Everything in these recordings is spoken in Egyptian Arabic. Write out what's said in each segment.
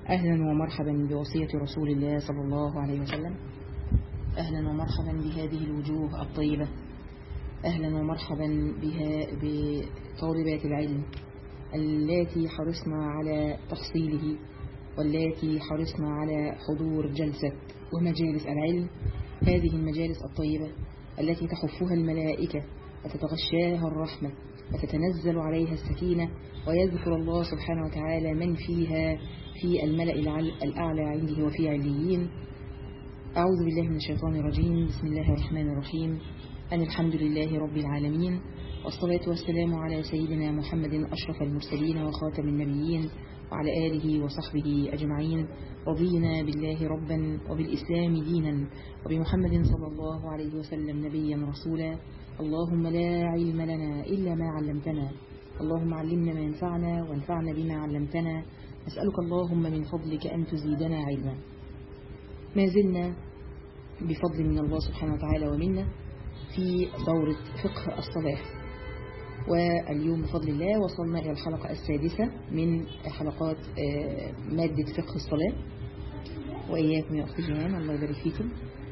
أهلا ومرحبا بوصية رسول الله صلى الله عليه وسلم أهلا ومرحبا بهذه الوجوه الطيبة أهلا ومرحبا بها بطالبات العلم اللاتي حرصنا على تحصيله واللاتي حرصنا على حضور جلسة ومجالس العلم هذه المجالس الطيبة التي تحفها الملائكة وتتغشاها الرحمة وتتنزل عليها السكينة ويذكر الله سبحانه وتعالى من فيها في الملأ الأعلى عنده وفي عليين أعوذ بالله من الشيطان الرجيم بسم الله الرحمن الرحيم أن الحمد لله رب العالمين والصلاة والسلام على سيدنا محمد أشرف المرسلين وخاتم النبيين وعلى آله وصحبه أجمعين رضينا بالله ربا وبالإسلام دينا وبمحمد صلى الله عليه وسلم نبيا رسولا اللهم لا علم لنا إلا ما علمتنا اللهم علمنا ما ينفعنا وانفعنا بما علمتنا نسألك اللهم من فضلك أن تزيدنا علما ما زلنا بفضل من الله سبحانه وتعالى ومنا في دورة فقه الصلاة واليوم بفضل الله وصلنا إلى الحلقة السادسة من حلقات مادة فقه الصلاة وإياكم يا أختي جيهان الله يبارك فيكم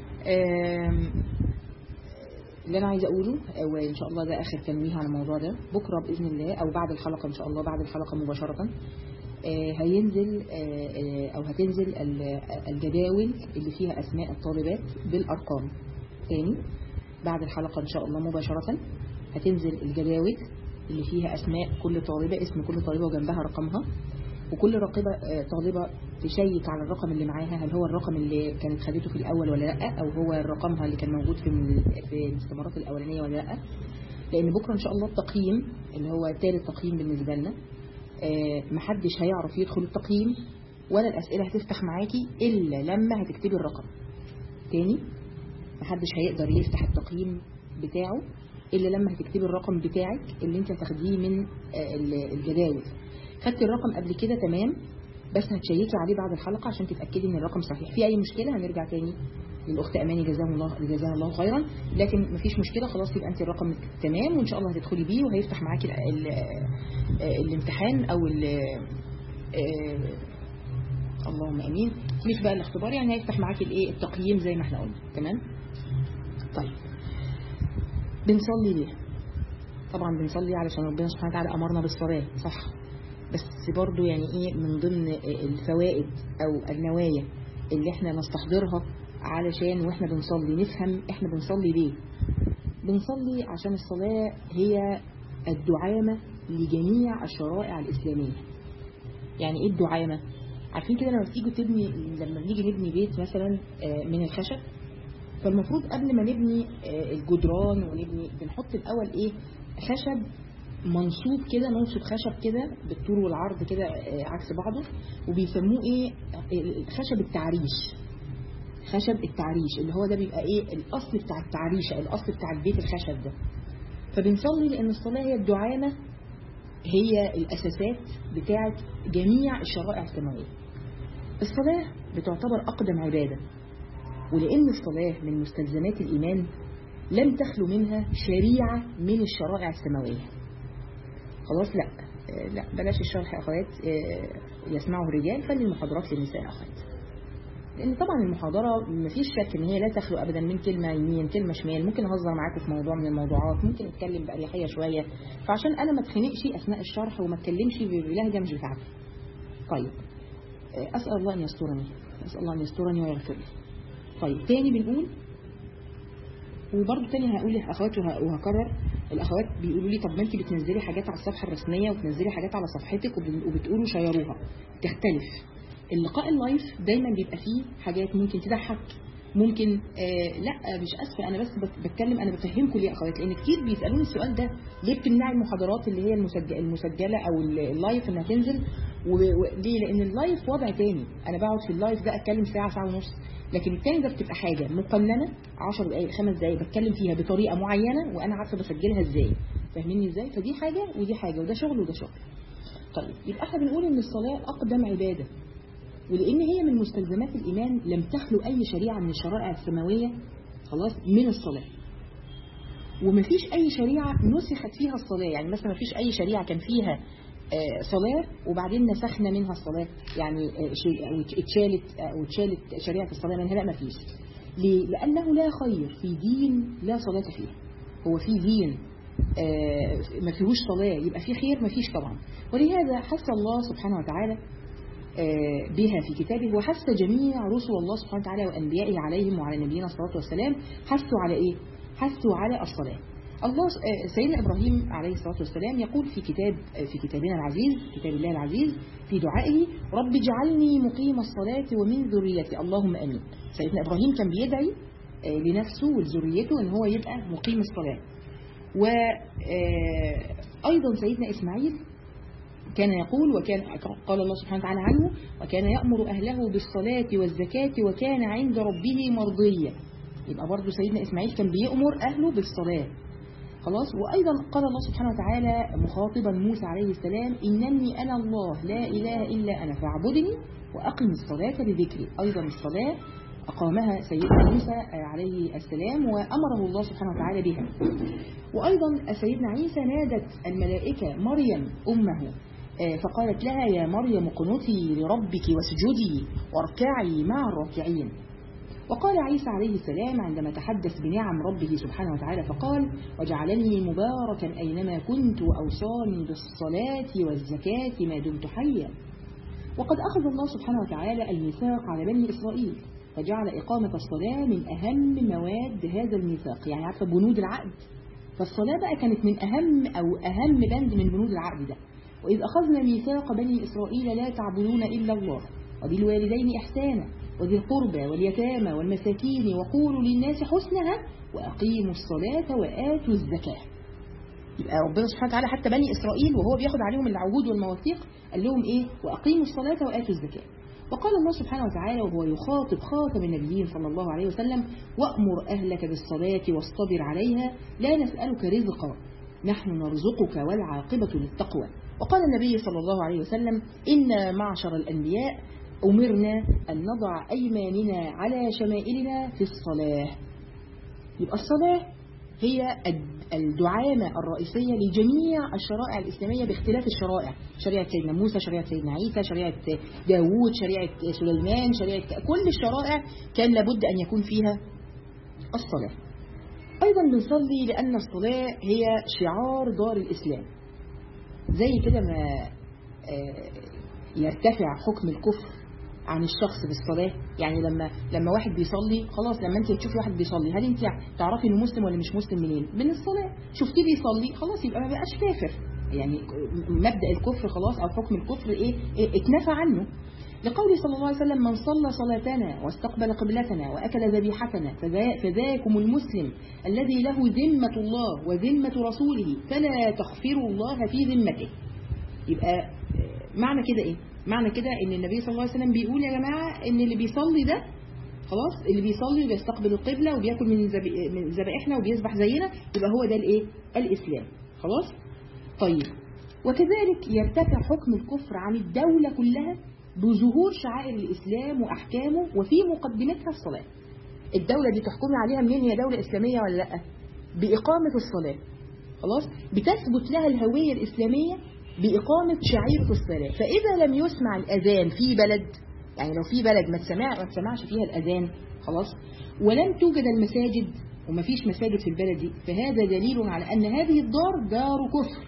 اللي أنا عايزة أقوله وإن شاء الله ده آخر تنويه على الموضوع ده بكرة بإذن الله أو بعد الحلقة إن شاء الله بعد الحلقة مباشرة هينزل أو هتنزل الجداول اللي فيها أسماء الطالبات بالأرقام تاني بعد الحلقة إن شاء الله مباشرة هتنزل الجداول اللي فيها أسماء كل طالبة اسم كل طالبة وجنبها رقمها وكل راقبة طالبة تشيك على الرقم اللي معاها هل هو الرقم اللي كانت خدته في الأول ولا لأ أو هو رقمها اللي كان موجود في في الاستمارات الأولانية ولا لأ لأن بكرة إن شاء الله التقييم اللي هو ثالث تقييم بالنسبة لنا محدش هيعرف يدخل التقييم ولا الأسئلة هتفتح معاكي إلا لما هتكتبي الرقم تاني محدش هيقدر يفتح التقييم بتاعه إلا لما هتكتبي الرقم بتاعك اللي انت هتاخديه من الجداول خدتي الرقم قبل كده تمام بس هتشيكي عليه بعد الحلقة عشان تتأكدي ان الرقم صحيح في اي مشكلة هنرجع تاني للأخت أماني جزاها الله جزاها الله خيرا لكن مفيش مشكلة خلاص يبقى انت الرقم تمام وان شاء الله هتدخلي بيه وهيفتح معاكي ال ال الامتحان او ال اللهم امين مش بقى الاختبار يعني هيفتح معاكي الايه التقييم زي ما احنا قلنا تمام طيب بنصلي ليه طبعا بنصلي علشان ربنا سبحانه وتعالى امرنا بالصلاه صح بس برضو يعني ايه من ضمن الفوائد او النوايا اللي احنا نستحضرها علشان واحنا بنصلي نفهم احنا بنصلي ليه بنصلي عشان الصلاة هي الدعامة لجميع الشرائع الإسلامية يعني ايه الدعامة عارفين كده لما تيجوا تبني لما بنيجي نبني بيت مثلا من الخشب فالمفروض قبل ما نبني الجدران ونبني بنحط الأول ايه خشب منصوب كده ننصب خشب كده بالطول والعرض كده عكس بعضه وبيسموه ايه خشب التعريش خشب التعريش اللي هو ده بيبقى ايه الاصل بتاع التعريشة الاصل بتاع البيت الخشب ده فبنصلي لان الصلاة هي الدعامة هي الاساسات بتاعت جميع الشرائع السماوية الصلاة بتعتبر اقدم عبادة ولان الصلاة من مستلزمات الايمان لم تخلو منها شريعة من الشرائع السماوية خلاص لا لا بلاش الشرح يا اخوات يسمعه الرجال خلي المحاضرات للنساء اخوات لان طبعا المحاضرة مفيش شك ان هي لا تخلو ابدا من كلمة يمين كلمة شمال ممكن اهزر معاكم في موضوع من الموضوعات ممكن اتكلم بأريحية شوية فعشان انا ما اتخنقش اثناء الشرح وما اتكلمش بلهجة مش بتاعتي طيب اسأل الله ان يسترني اسأل الله ان يسترني ويغفر لي طيب تاني بنقول وبرضه تاني هقول لاخواتي وهكرر الاخوات بيقولوا لي طب ما انت بتنزلي حاجات على الصفحه الرسميه وبتنزلي حاجات على صفحتك وبتقولوا شيروها تختلف اللقاء اللايف دايما بيبقى فيه حاجات ممكن تضحك ممكن آه لا مش اسفه انا بس بتكلم انا بفهمكم ليه يا اخوات لان كتير بيسالوني السؤال ده ليه بتمنعي المحاضرات اللي هي المسجله, المسجلة او اللايف انها تنزل وليه لان اللايف وضع تاني انا بقعد في اللايف ده اتكلم ساعه ساعه ونص لكن التاني ده بتبقى حاجة مقننة 10 دقايق 5 دقايق بتكلم فيها بطريقة معينة وأنا عارفة بسجلها إزاي فاهميني إزاي فدي حاجة ودي حاجة وده شغل وده شغل طيب يبقى احنا بنقول إن الصلاة أقدم عبادة ولأن هي من مستلزمات الإيمان لم تخلو أي شريعة من الشرائع السماوية خلاص من الصلاة ومفيش أي شريعة نسخت فيها الصلاة يعني مثلا مفيش أي شريعة كان فيها آه، صلاة وبعدين نسخنا منها الصلاة يعني آه، شيء- أو اتشالت أو اتشالت شريعة الصلاة منها لا ما فيش ليه؟ لأنه لا خير في دين لا صلاة فيه هو في دين آه، ما فيهوش صلاة يبقى في خير ما فيش طبعا ولهذا حث الله سبحانه وتعالى آه، بها في كتابه وحث جميع رسل الله سبحانه وتعالى وأنبيائه عليهم وعلى نبينا الصلاة والسلام حثوا على إيه؟ حثوا على الصلاة الله آه، سيدنا إبراهيم عليه الصلاة والسلام يقول في كتاب آه، في كتابنا العزيز كتاب الله العزيز في دعائه رب اجعلني مقيم الصلاة ومن ذريتي اللهم آمين سيدنا إبراهيم كان بيدعي آه، لنفسه ولذريته ان هو يبقى مقيم الصلاة وأيضا سيدنا إسماعيل كان يقول وكان قال الله سبحانه وتعالى عنه وكان يأمر أهله بالصلاة والزكاة وكان عند ربه مرضيا يبقى برضه سيدنا إسماعيل كان بيأمر أهله بالصلاة خلاص وأيضا قال الله سبحانه وتعالى مخاطبا موسى عليه السلام إنني أنا الله لا إله إلا أنا فاعبدني وأقم الصلاة لذكري أيضا الصلاة أقامها سيدنا موسى عليه السلام وأمره الله سبحانه وتعالى بها وأيضا سيدنا عيسى نادت الملائكة مريم أمه آه، فقالت لها يا مريم اقنتي لربك واسجدي واركعي مع الراكعين وقال عيسى عليه السلام عندما تحدث بنعم ربه سبحانه وتعالى فقال وجعلني مباركا أينما كنت وأوصاني بالصلاة والزكاة ما دمت حيا وقد أخذ الله سبحانه وتعالى الميثاق على بني إسرائيل فجعل إقامة الصلاة من أهم مواد هذا الميثاق يعني عارفة بنود العقد فالصلاة بقى كانت من أهم أو أهم بند من بنود العقد ده وإذ أخذنا ميثاق بني إسرائيل لا تعبدون إلا الله وبالوالدين إحسانا وذي القربى واليتامى والمساكين وقولوا للناس حسنها وأقيموا الصلاة وآتوا الزكاة يبقى ربنا سبحانه وتعالى حتى بني إسرائيل وهو بياخد عليهم العهود والمواثيق قال لهم إيه وأقيموا الصلاة وآتوا الزكاة وقال الله سبحانه وتعالى وهو يخاطب خاتم النبيين صلى الله عليه وسلم وأمر أهلك بالصلاة واصطبر عليها لا نسألك رزقا نحن نرزقك والعاقبة للتقوى وقال النبي صلى الله عليه وسلم إن معشر الأنبياء أمرنا أن نضع أيماننا على شمائلنا في الصلاة يبقى الصلاة هي الدعامة الرئيسية لجميع الشرائع الإسلامية باختلاف الشرائع شريعة سيدنا موسى شريعة سيدنا عيسى شريعة داوود شريعة سليمان شريعة كل الشرائع كان لابد أن يكون فيها الصلاة أيضا بنصلي لأن الصلاة هي شعار دار الإسلام زي كده ما يرتفع حكم الكفر عن الشخص بالصلاة يعني لما لما واحد بيصلي خلاص لما انت تشوفي واحد بيصلي هل انت تعرفي انه مسلم ولا مش مسلم منين من الصلاة شفتيه بيصلي خلاص يبقى ما بقاش كافر يعني مبدأ الكفر خلاص او حكم الكفر ايه, إيه اتنفى عنه لقوله صلى الله عليه وسلم من صلى صلاتنا واستقبل قبلتنا وأكل ذبيحتنا فذاكم المسلم الذي له ذمة الله وذمة رسوله فلا تغفروا الله في ذمته يبقى معنى كده ايه معنى كده ان النبي صلى الله عليه وسلم بيقول يا جماعة ان اللي بيصلي ده خلاص اللي بيصلي وبيستقبل القبلة وبياكل من من ذبائحنا وبيذبح زينا يبقى هو ده الايه الاسلام خلاص طيب وكذلك يرتفع حكم الكفر عن الدولة كلها بظهور شعائر الإسلام وأحكامه وفي مقدمتها الصلاة الدولة دي تحكمي عليها منين هي دولة إسلامية ولا لأ بإقامة الصلاة خلاص بتثبت لها الهوية الإسلامية بإقامة شعيرة الصلاة فإذا لم يسمع الأذان في بلد يعني لو في بلد ما تسمع ما تسمعش فيها الأذان خلاص ولم توجد المساجد وما فيش مساجد في البلد دي فهذا دليل على أن هذه الدار دار كفر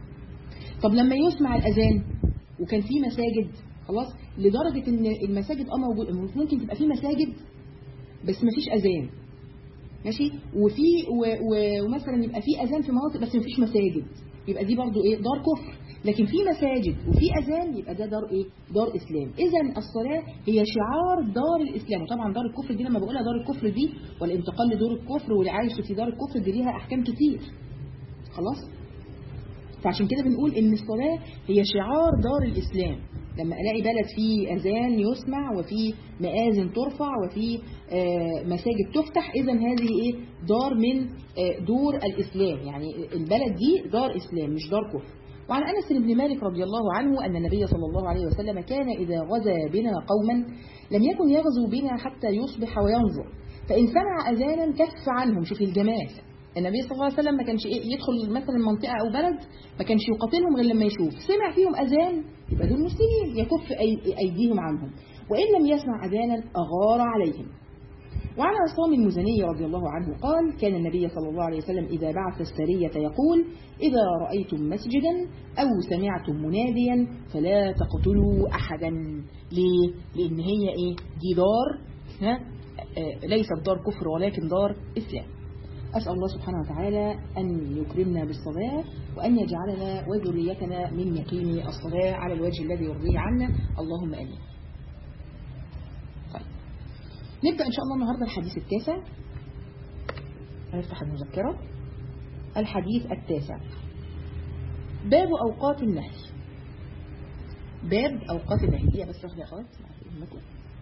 طب لما يسمع الأذان وكان في مساجد خلاص لدرجة ان المساجد اه موجود ممكن تبقى في مساجد بس ما فيش اذان ماشي وفي ومثلا يبقى في اذان في مناطق بس ما فيش مساجد يبقى دي برضو ايه دار كفر لكن في مساجد وفي اذان يبقى ده دار ايه دار اسلام اذا الصلاه هي شعار دار الاسلام وطبعا دار الكفر دي لما بقولها دار الكفر دي والانتقال لدار الكفر والعيش في دار الكفر دي ليها احكام كتير خلاص فعشان كده بنقول ان الصلاه هي شعار دار الاسلام لما الاقي بلد فيه اذان يسمع وفي مآذن ترفع وفي مساجد تفتح اذا هذه ايه دار من دور الاسلام يعني البلد دي دار اسلام مش دار كفر وعن انس بن مالك رضي الله عنه ان النبي صلى الله عليه وسلم كان اذا غزا بنا قوما لم يكن يغزو بنا حتى يصبح وينظر فان سمع اذانا كف عنهم شوف الجمال النبي صلى الله عليه وسلم ما كانش إيه يدخل مثلا منطقة أو بلد ما كانش يقاتلهم غير لما يشوف سمع فيهم أذان يبقى دول مسلمين يكف أي- أيديهم عنهم وإن لم يسمع أذانا أغار عليهم وعن عصام المزني رضي الله عنه قال كان النبي صلى الله عليه وسلم إذا بعث السرية يقول إذا رأيتم مسجدا أو سمعتم مناديا فلا تقتلوا أحدا ليه؟ لأن هي إيه؟ دي دار ها؟ آه، ليست دار كفر ولكن دار إسلام أسأل الله سبحانه وتعالى أن يكرمنا بالصلاة وأن يجعلنا وذريتنا من يقيم الصلاة على الوجه الذي يرضيه عنا اللهم آمين طيب نبدأ إن شاء الله النهاردة الحديث التاسع هنفتح المذكرة الحديث التاسع باب أوقات النهي باب أوقات النهي دي بس واحدة يا أخوات مع إذنكم.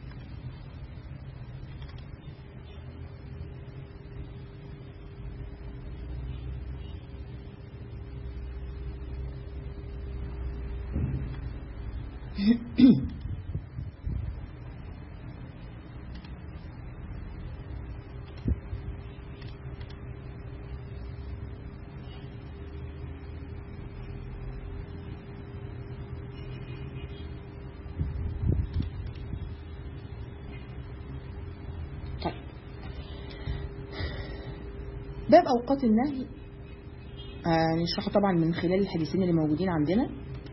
طيب باب أوقات النهي آه نشرحه طبعا من خلال الحديثين اللي موجودين عندنا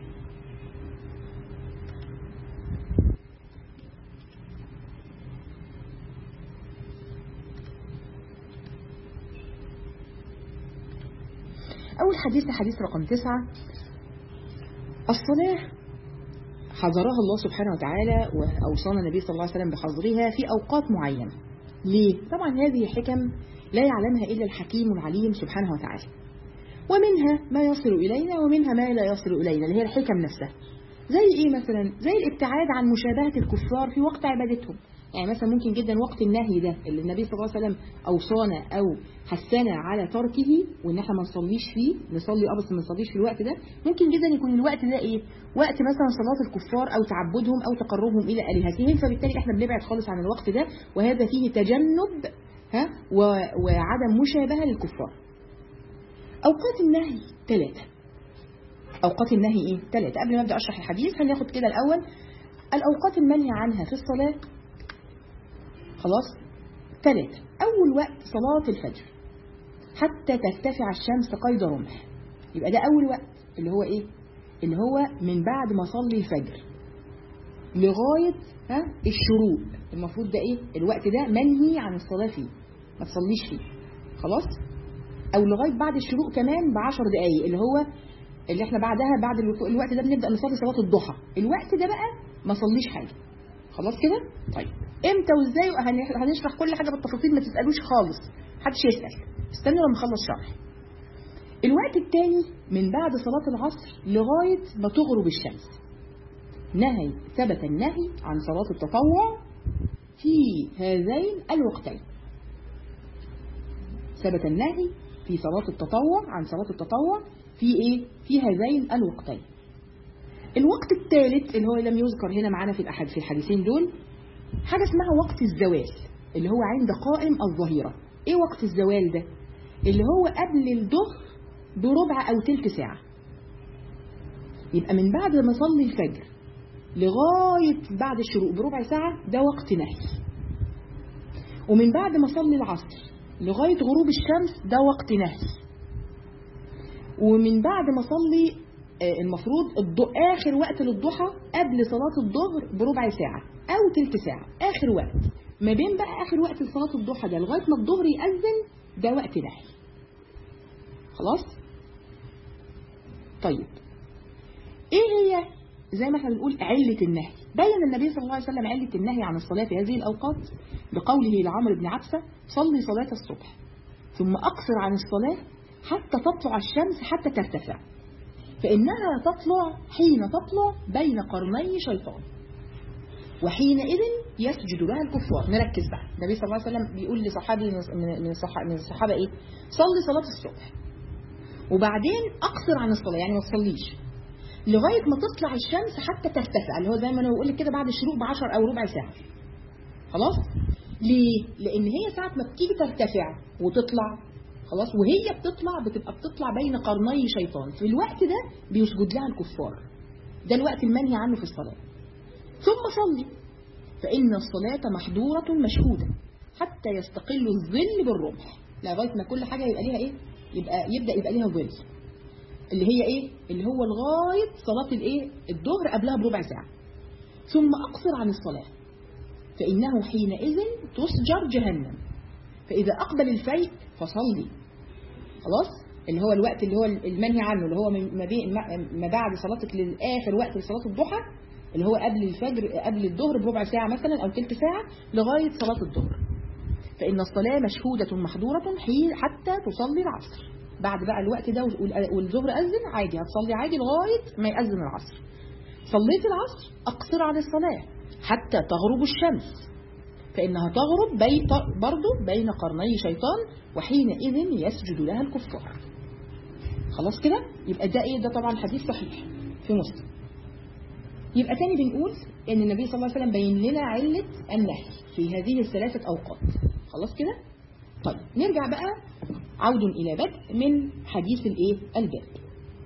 أول حديث حديث رقم تسعة الصلاة حذرها الله سبحانه وتعالى وأوصانا النبي صلى الله عليه وسلم بحظرها في أوقات معينة ليه؟ طبعا هذه حكم لا يعلمها إلا الحكيم العليم سبحانه وتعالى ومنها ما يصل إلينا ومنها ما لا يصل إلينا اللي هي الحكم نفسها زي إيه مثلا؟ زي الابتعاد عن مشابهة الكفار في وقت عبادتهم يعني مثلا ممكن جدا وقت النهي ده اللي النبي صلى الله عليه وسلم أوصانا أو حثنا على تركه وإن احنا ما نصليش فيه نصلي اه بس ما نصليش في الوقت ده ممكن جدا يكون الوقت ده إيه وقت مثلا صلاة الكفار أو تعبدهم أو تقربهم إلى آلهتهم فبالتالي احنا بنبعد خالص عن الوقت ده وهذا فيه تجنب ها و- وعدم مشابهة للكفار أوقات النهي ثلاثة أوقات النهي إيه؟ ثلاثة قبل ما أبدأ أشرح الحديث خلينا ناخد كده الأول الأوقات المنهي عنها في الصلاة خلاص ثلاثة أول وقت صلاة الفجر حتى ترتفع الشمس قيد رمح يبقى ده أول وقت اللي هو إيه؟ اللي هو من بعد ما صلي الفجر لغاية ها الشروق المفروض ده إيه؟ الوقت ده منهي عن الصلاة فيه ما تصليش فيه خلاص؟ أو لغاية بعد الشروق كمان بعشر دقايق اللي هو اللي احنا بعدها بعد الوقت- الوقت ده بنبدأ نصلي صلاة الضحى الوقت ده بقى ما صليش حاجة خلاص كده طيب امتى وازاي هن- هنشرح كل حاجة بالتفاصيل ما تسألوش خالص محدش يسأل استنوا لما نخلص شرح الوقت الثاني من بعد صلاة العصر لغاية ما تغرب الشمس نهي ثبت النهي عن صلاة التطوع في هذين الوقتين ثبت النهي في صلاة التطوع عن صلاة التطوع في ايه في هذين الوقتين الوقت الثالث اللي هو لم يذكر هنا معانا في الأحد في الحديثين دول حاجة اسمها وقت الزوال اللي هو عند قائم الظهيرة ايه وقت الزوال ده اللي هو قبل الظهر بربع او تلت ساعة يبقى من بعد ما صلي الفجر لغاية بعد الشروق بربع ساعة ده وقت نهي ومن بعد ما صلي العصر لغاية غروب الشمس ده وقت نهي ومن بعد ما صلي آه، المفروض الض- آخر وقت للضحى قبل صلاة الظهر بربع ساعة أو تلت ساعة آخر وقت ما بين بقى آخر وقت لصلاة الضحى ده لغاية ما الظهر يأذن ده وقت نهي خلاص طيب ايه هي زي ما احنا بنقول علة النهي بين النبي صلى الله عليه وسلم علة النهي عن الصلاة في هذه الأوقات بقوله لعمرو بن عبسة صلي صلاة الصبح ثم أقصر عن الصلاة حتى تطلع الشمس حتى ترتفع فإنها تطلع حين تطلع بين قرني شيطان وحينئذ يسجد لها الكفار نركز بقى النبي صلى الله عليه وسلم بيقول لصحابي من من الصح- من الصحابة ايه صلي صلاة الصبح وبعدين أقصر عن الصلاة يعني ما تصليش لغاية ما تطلع الشمس حتى ترتفع اللي هو زي ما انا بقول لك كده بعد الشروق بعشر او ربع ساعة خلاص ليه لان هي ساعة ما بتيجي ترتفع وتطلع خلاص وهي بتطلع بتبقى بتطلع بين قرني شيطان في الوقت ده بيسجد لها الكفار ده الوقت المنهي عنه في الصلاة ثم صلي فإن الصلاة محظورة مشهودة حتى يستقل الظل بالرمح لغاية ما كل حاجة يبقى ليها إيه يبقى يبدأ يبقى ليها ظل اللي هي إيه اللي هو لغاية صلاة الإيه الظهر قبلها بربع ساعة ثم أقصر عن الصلاة فإنه حينئذ تسجر جهنم فإذا أقبل الفيء فصلي خلاص اللي هو الوقت اللي هو المنهي عنه اللي هو ما, بين ما بعد صلاتك للآخر وقت لصلاة الضحى اللي هو قبل الفجر قبل الظهر بربع ساعة مثلا أو تلت ساعة لغاية صلاة الظهر فإن الصلاة مشهودة محظورة حتى تصلي العصر بعد بقى الوقت ده والظهر أذن عادي هتصلي عادي لغاية ما يأذن العصر صليت العصر أقصر عن الصلاة حتى تغرب الشمس فإنها تغرب بي برضو بين قرني شيطان وحينئذ يسجد لها الكفار خلاص كده يبقى ده ايه ده طبعا حديث صحيح في مسلم يبقى تاني بنقول ان النبي صلى الله عليه وسلم بين لنا علة النهي في هذه الثلاثة اوقات خلاص كده طيب نرجع بقى عود الى بدء من حديث الايه الباب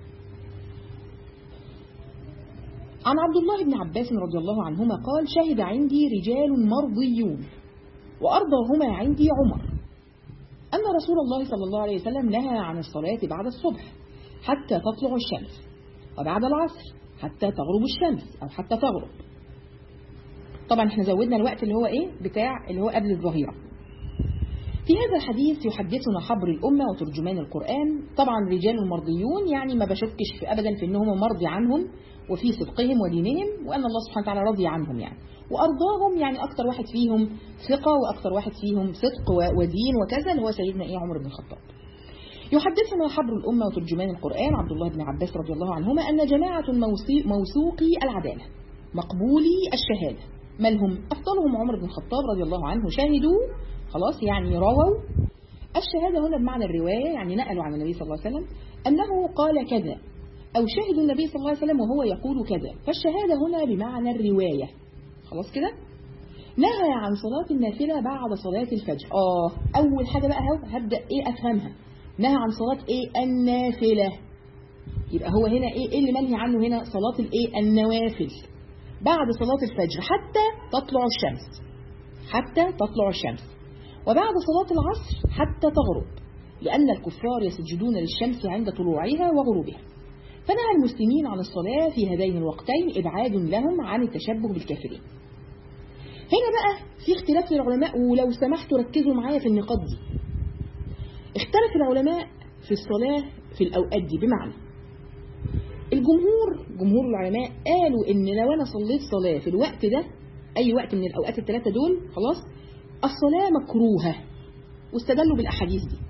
عن عبد الله بن عباس رضي الله عنهما قال شهد عندي رجال مرضيون وأرضاهما عندي عمر أن رسول الله صلى الله عليه وسلم نهى عن الصلاة بعد الصبح حتى تطلع الشمس وبعد العصر حتى تغرب الشمس أو حتى تغرب طبعا احنا زودنا الوقت اللي هو ايه بتاع اللي هو قبل الظهيرة في هذا الحديث يحدثنا حبر الأمة وترجمان القرآن طبعا رجال مرضيون يعني ما بشكش في أبدا في أنهم مرضي عنهم وفي صدقهم ودينهم وأن الله سبحانه وتعالى راضي عنهم يعني وأرضاهم يعني أكثر واحد فيهم ثقة وأكثر واحد فيهم صدق ودين وكذا اللي هو سيدنا إيه عمر بن الخطاب يحدثنا حبر الأمة وترجمان القرآن عبد الله بن عباس رضي الله عنهما أن جماعة موثوقي العدالة مقبولي الشهادة من هم أفضلهم عمر بن الخطاب رضي الله عنه شاهدوا خلاص يعني رووا الشهادة هنا بمعنى الرواية يعني نقلوا عن النبي صلى الله عليه وسلم أنه قال كذا أو شهدوا النبي صلى الله عليه وسلم وهو يقول كذا فالشهادة هنا بمعنى الرواية خلاص كده نهى عن صلاة النافلة بعد صلاة الفجر آه أول حاجة بقى هبدأ إيه أفهمها نهى عن صلاة إيه النافلة يبقى هو هنا إيه, إيه اللي منهي عنه هنا صلاة الإيه النوافل بعد صلاة الفجر حتى تطلع الشمس حتى تطلع الشمس وبعد صلاة العصر حتى تغرب لأن الكفار يسجدون للشمس عند طلوعها وغروبها فنهى المسلمين عن الصلاة في هذين الوقتين إبعاد لهم عن التشبه بالكافرين هنا بقى في اختلاف للعلماء ولو سمحتوا ركزوا معايا في النقاط دي اختلف العلماء في الصلاة في الأوقات دي بمعنى الجمهور جمهور العلماء قالوا ان لو انا صليت صلاة في الوقت ده اي وقت من الاوقات الثلاثة دول خلاص الصلاة مكروهة واستدلوا بالاحاديث دي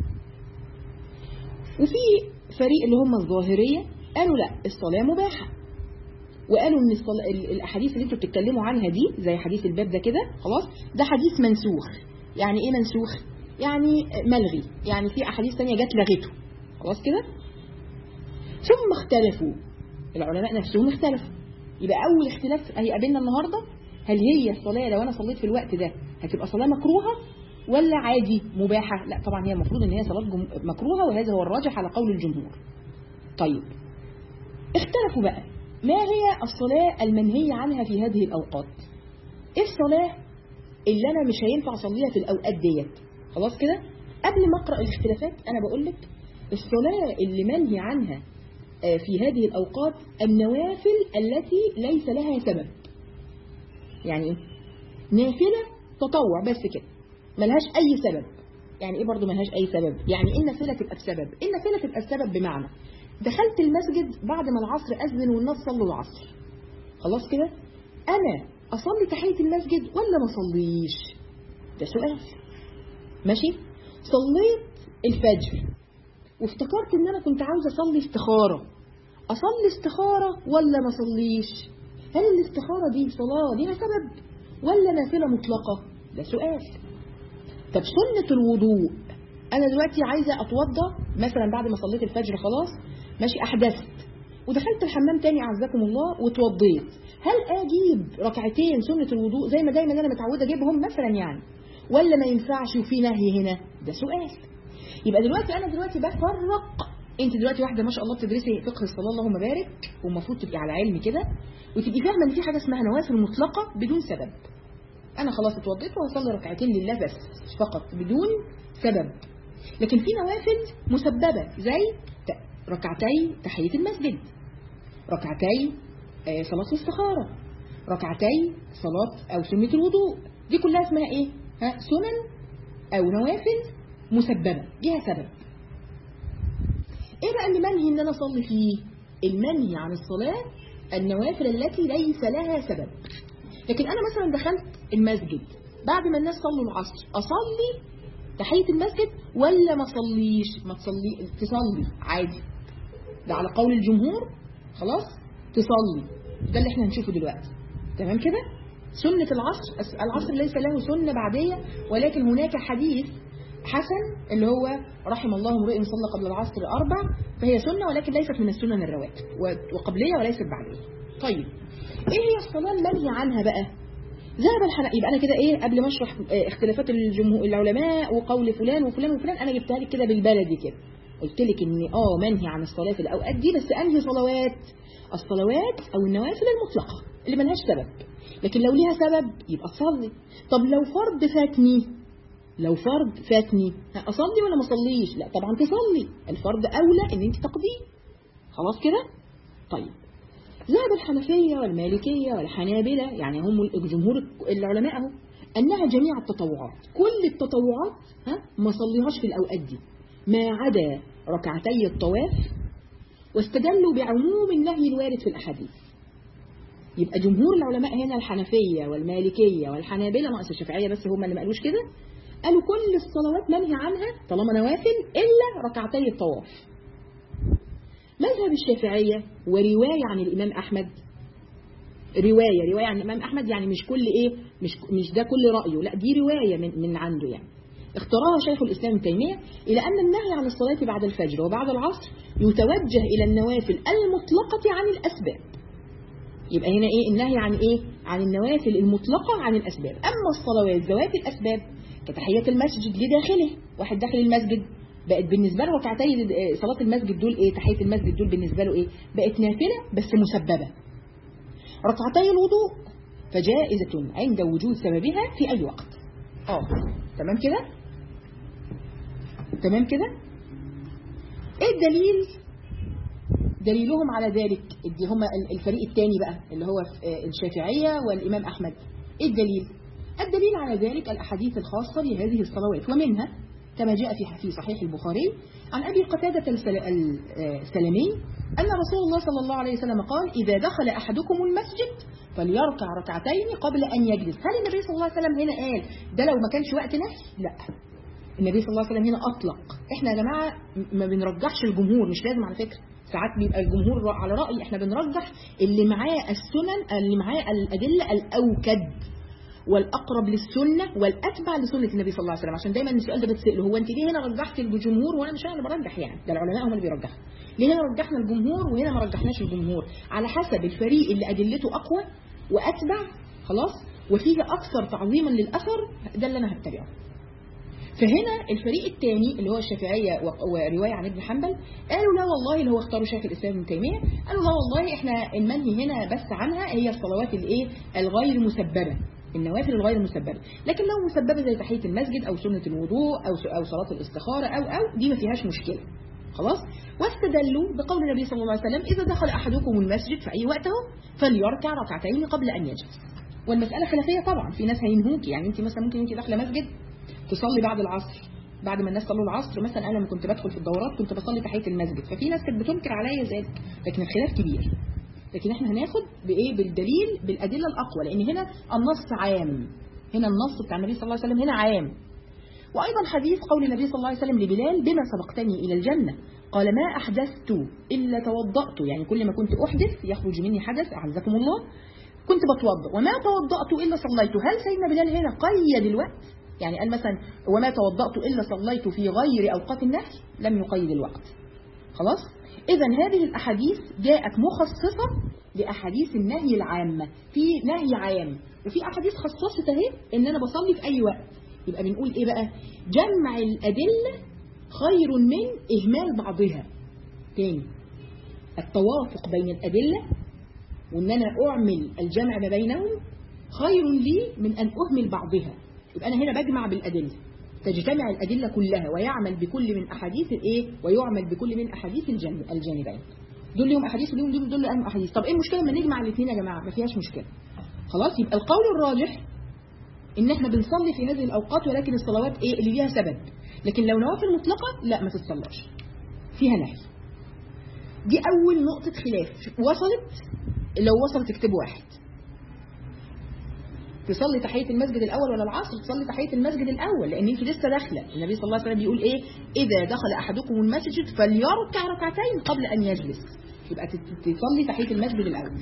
وفي فريق اللي هم الظاهرية قالوا لا الصلاة مباحة وقالوا ان الصلاة الاحاديث اللي انتوا بتتكلموا عنها دي زي حديث الباب ده كده خلاص ده حديث منسوخ يعني ايه منسوخ يعني ملغي يعني في احاديث ثانيه جت لغته خلاص كده ثم اختلفوا العلماء نفسهم اختلفوا يبقى اول اختلاف هيقابلنا النهارده هل هي الصلاه لو انا صليت في الوقت ده هتبقى صلاه مكروهه ولا عادي مباحه لا طبعا هي المفروض ان هي صلاه مكروهه وهذا هو الراجح على قول الجمهور طيب اختلفوا بقى ما هي الصلاة المنهية عنها في هذه الأوقات ايه الصلاة اللي أنا مش هينفع أصليها في الأوقات ديت خلاص كده قبل ما أقرأ الاختلافات أنا بقول لك الصلاة اللي منهي عنها في هذه الأوقات النوافل التي ليس لها سبب يعني ايه نافلة تطوع بس كده ملهاش أي سبب يعني ايه برضو ملهاش أي سبب يعني إيه النافلة تبقى بسبب إيه النافلة تبقى السبب بمعنى دخلت المسجد بعد ما العصر أذن والناس صلوا العصر خلاص كده أنا أصلي تحية المسجد ولا ما أصليش ده سؤال ماشي صليت الفجر وافتكرت ان انا كنت عاوزه اصلي استخاره اصلي استخاره ولا ما اصليش هل الاستخاره دي صلاه ليها سبب ولا نافله مطلقه ده سؤال طب سنه الوضوء انا دلوقتي عايزه اتوضى مثلا بعد ما صليت الفجر خلاص ماشي احدثت ودخلت الحمام تاني اعزكم الله واتوضيت هل اجيب ركعتين سنه الوضوء زي ما دايما انا متعوده اجيبهم مثلا يعني ولا ما ينفعش وفي نهي هنا ده سؤال يبقى دلوقتي انا دلوقتي بفرق انت دلوقتي واحده ما شاء الله بتدرسي فقه الصلاه اللهم بارك والمفروض تبقي على علم كده وتبقي فاهمه ان في حاجه اسمها نوافل مطلقه بدون سبب انا خلاص اتوضيت وهصلي ركعتين لله بس فقط بدون سبب لكن في نوافل مسببه زي ت- ركعتي تحيه المسجد ركعتي آه، صلاه الاستخاره ركعتي صلاه او سنه الوضوء دي كلها اسمها ايه ها سنن او نوافل مسببه ليها سبب ايه بقى اللي منهي ان انا اصلي فيه المنهي عن الصلاه النوافل التي ليس لها سبب لكن انا مثلا دخلت المسجد بعد ما الناس صلوا العصر اصلي تحيه المسجد ولا ما اصليش ما تصلي تصلي عادي ده على قول الجمهور خلاص تصلي ده اللي احنا هنشوفه دلوقتي تمام كده سنة العصر العصر ليس له سنة بعدية ولكن هناك حديث حسن اللي هو رحم الله امرئ صلى قبل العصر أربع فهي سنة ولكن ليست من السنن الرواتب و- وقبلية وليست بعدية طيب ايه هي الصلاة المنهي عنها بقى ذهب الحنفية يبقى انا كده ايه قبل ما اشرح آه، اختلافات الجمهور العلماء وقول فلان وفلان وفلان انا جبتها لك كده بالبلدي كده قلت لك ان اه منهي عن الصلاه في الاوقات دي بس انهي صلوات الصلوات او النوافل المطلقه اللي ملهاش سبب لكن لو ليها سبب يبقى تصلي طب لو فرض فاتني لو فرض فاتني ها، اصلي ولا ما اصليش لا طبعا تصلي الفرض اولى ان انت تقضيه خلاص كده طيب ذهب الحنفية والمالكية والحنابلة يعني هم جمهور العلماء اهو أنها جميع التطوعات كل التطوعات ها ما صليهاش في الأوقات دي ما عدا ركعتي الطواف واستدلوا بعموم النهي الوارد في الأحاديث يبقى جمهور العلماء هنا الحنفية والمالكية والحنابلة ناقص الشافعية بس هم اللي ما قالوش كده قالوا كل الصلوات منهي عنها طالما نوافل إلا ركعتي الطواف مذهب الشافعية ورواية عن الإمام أحمد رواية رواية عن الإمام أحمد يعني مش كل إيه مش مش ده كل رأيه لا دي رواية من, من عنده يعني اختارها شيخ الإسلام ابن تيمية إلى أن النهي عن الصلاة بعد الفجر وبعد العصر يتوجه إلى النوافل المطلقة عن الأسباب يبقى هنا إيه النهي عن إيه عن النوافل المطلقة عن الأسباب أما الصلوات ذوات الأسباب كتحية المسجد لداخله واحد داخل المسجد بقت بالنسبة له ركعتي صلاة المسجد دول إيه تحية المسجد دول بالنسبة له إيه بقت نافلة بس مسببة ركعتي الوضوء فجائزة عند وجود سببها في أي وقت اه تمام كده تمام كده ايه الدليل دليلهم على ذلك دي هم الفريق الثاني بقى اللي هو الشافعية والإمام أحمد ايه الدليل الدليل على ذلك الأحاديث الخاصة بهذه الصلوات ومنها كما جاء في في صحيح البخاري عن أبي قتادة السل- السلمي أن رسول الله صلى الله عليه وسلم قال إذا دخل أحدكم المسجد فليركع ركعتين قبل أن يجلس هل النبي صلى الله عليه وسلم هنا قال ده لو ما كانش وقت نهي لا النبي صلى الله عليه وسلم هنا أطلق احنا يا جماعة ما بنرجحش الجمهور مش لازم على فكرة ساعات بيبقى الجمهور على رأي احنا بنرجح اللي معاه السنن اللي معاه الأدلة الأوكد والأقرب للسنة والأتبع لسنة النبي صلى الله عليه وسلم عشان دايما السؤال ده بتسأله هو أنت ليه هنا رجحت الجمهور وأنا مش أنا اللي برجح يعني ده العلماء هم اللي بيرجحوا ليه هنا رجحنا الجمهور وهنا ما رجحناش الجمهور على حسب الفريق اللي أدلته أقوى وأتبع خلاص وفيه أكثر تعظيما للأثر ده اللي أنا هتبعه فهنا الفريق الثاني اللي هو الشافعية و- ورواية عن ابن حنبل قالوا لا والله اللي هو اختاروا شيخ الإسلام ابن تيمية قالوا لا والله احنا المنهي هنا بس عنها هي الصلوات الايه الغير مسببة النوافل الغير مسببة لكن لو مسببة زي تحية المسجد أو سنة الوضوء أو س- أو صلاة الاستخارة أو أو دي ما فيهاش مشكلة خلاص واستدلوا بقول النبي صلى الله عليه وسلم إذا دخل أحدكم المسجد في أي وقت اهو فليركع ركعتين قبل أن يجلس والمسألة خلافية طبعا في ناس هينهوك يعني انت مثلا ممكن انت داخله مسجد تصلي بعد العصر بعد ما الناس صلوا العصر مثلا انا لما كنت بدخل في الدورات كنت بصلي تحيه المسجد ففي ناس كانت بتنكر عليا ذلك لكن الخلاف كبير لكن احنا هناخد بايه بالدليل بالادله الاقوى لان هنا النص عام هنا النص بتاع النبي صلى الله عليه وسلم هنا عام وايضا حديث قول النبي صلى الله عليه وسلم لبلال بما سبقتني الى الجنه قال ما احدثت الا توضات يعني كل ما كنت احدث يخرج مني حدث اعزكم الله كنت بتوضا وما توضات الا صليت هل سيدنا بلال هنا قيد الوقت يعني قال مثلا وما توضأت إلا صليت في غير أوقات النهي لم يقيد الوقت خلاص إذا هذه الأحاديث جاءت مخصصة لأحاديث النهي العامة في نهي عام وفي أحاديث خصصت اهي إن أنا بصلي في أي وقت يبقى بنقول إيه بقى جمع الأدلة خير من إهمال بعضها تاني التوافق بين الأدلة وإن أنا أعمل الجمع ما بينهم خير لي من أن أهمل بعضها يبقى أنا هنا بجمع بالأدلة تجتمع الأدلة كلها ويعمل بكل من أحاديث الإيه ويعمل بكل من أحاديث الجانب الجانبين دول لهم أحاديث وليهم دول دول لهم أحاديث طب إيه المشكلة لما نجمع الاثنين يا جماعة ما فيهاش مشكلة خلاص يبقى القول الراجح إن إحنا بنصلي في هذه الأوقات ولكن الصلوات إيه اللي ليها سبب لكن لو نوافل مطلقة لا ما تتصلاش فيها نهي دي أول نقطة خلاف وصلت لو وصلت اكتب واحد تصلي تحية المسجد الأول ولا العصر تصلي تحية المسجد الأول لأن أنت لسه داخلة النبي صلى الله عليه وسلم بيقول إيه إذا دخل أحدكم المسجد فليركع ركعتين قبل أن يجلس يبقى تصلي تحية المسجد الأول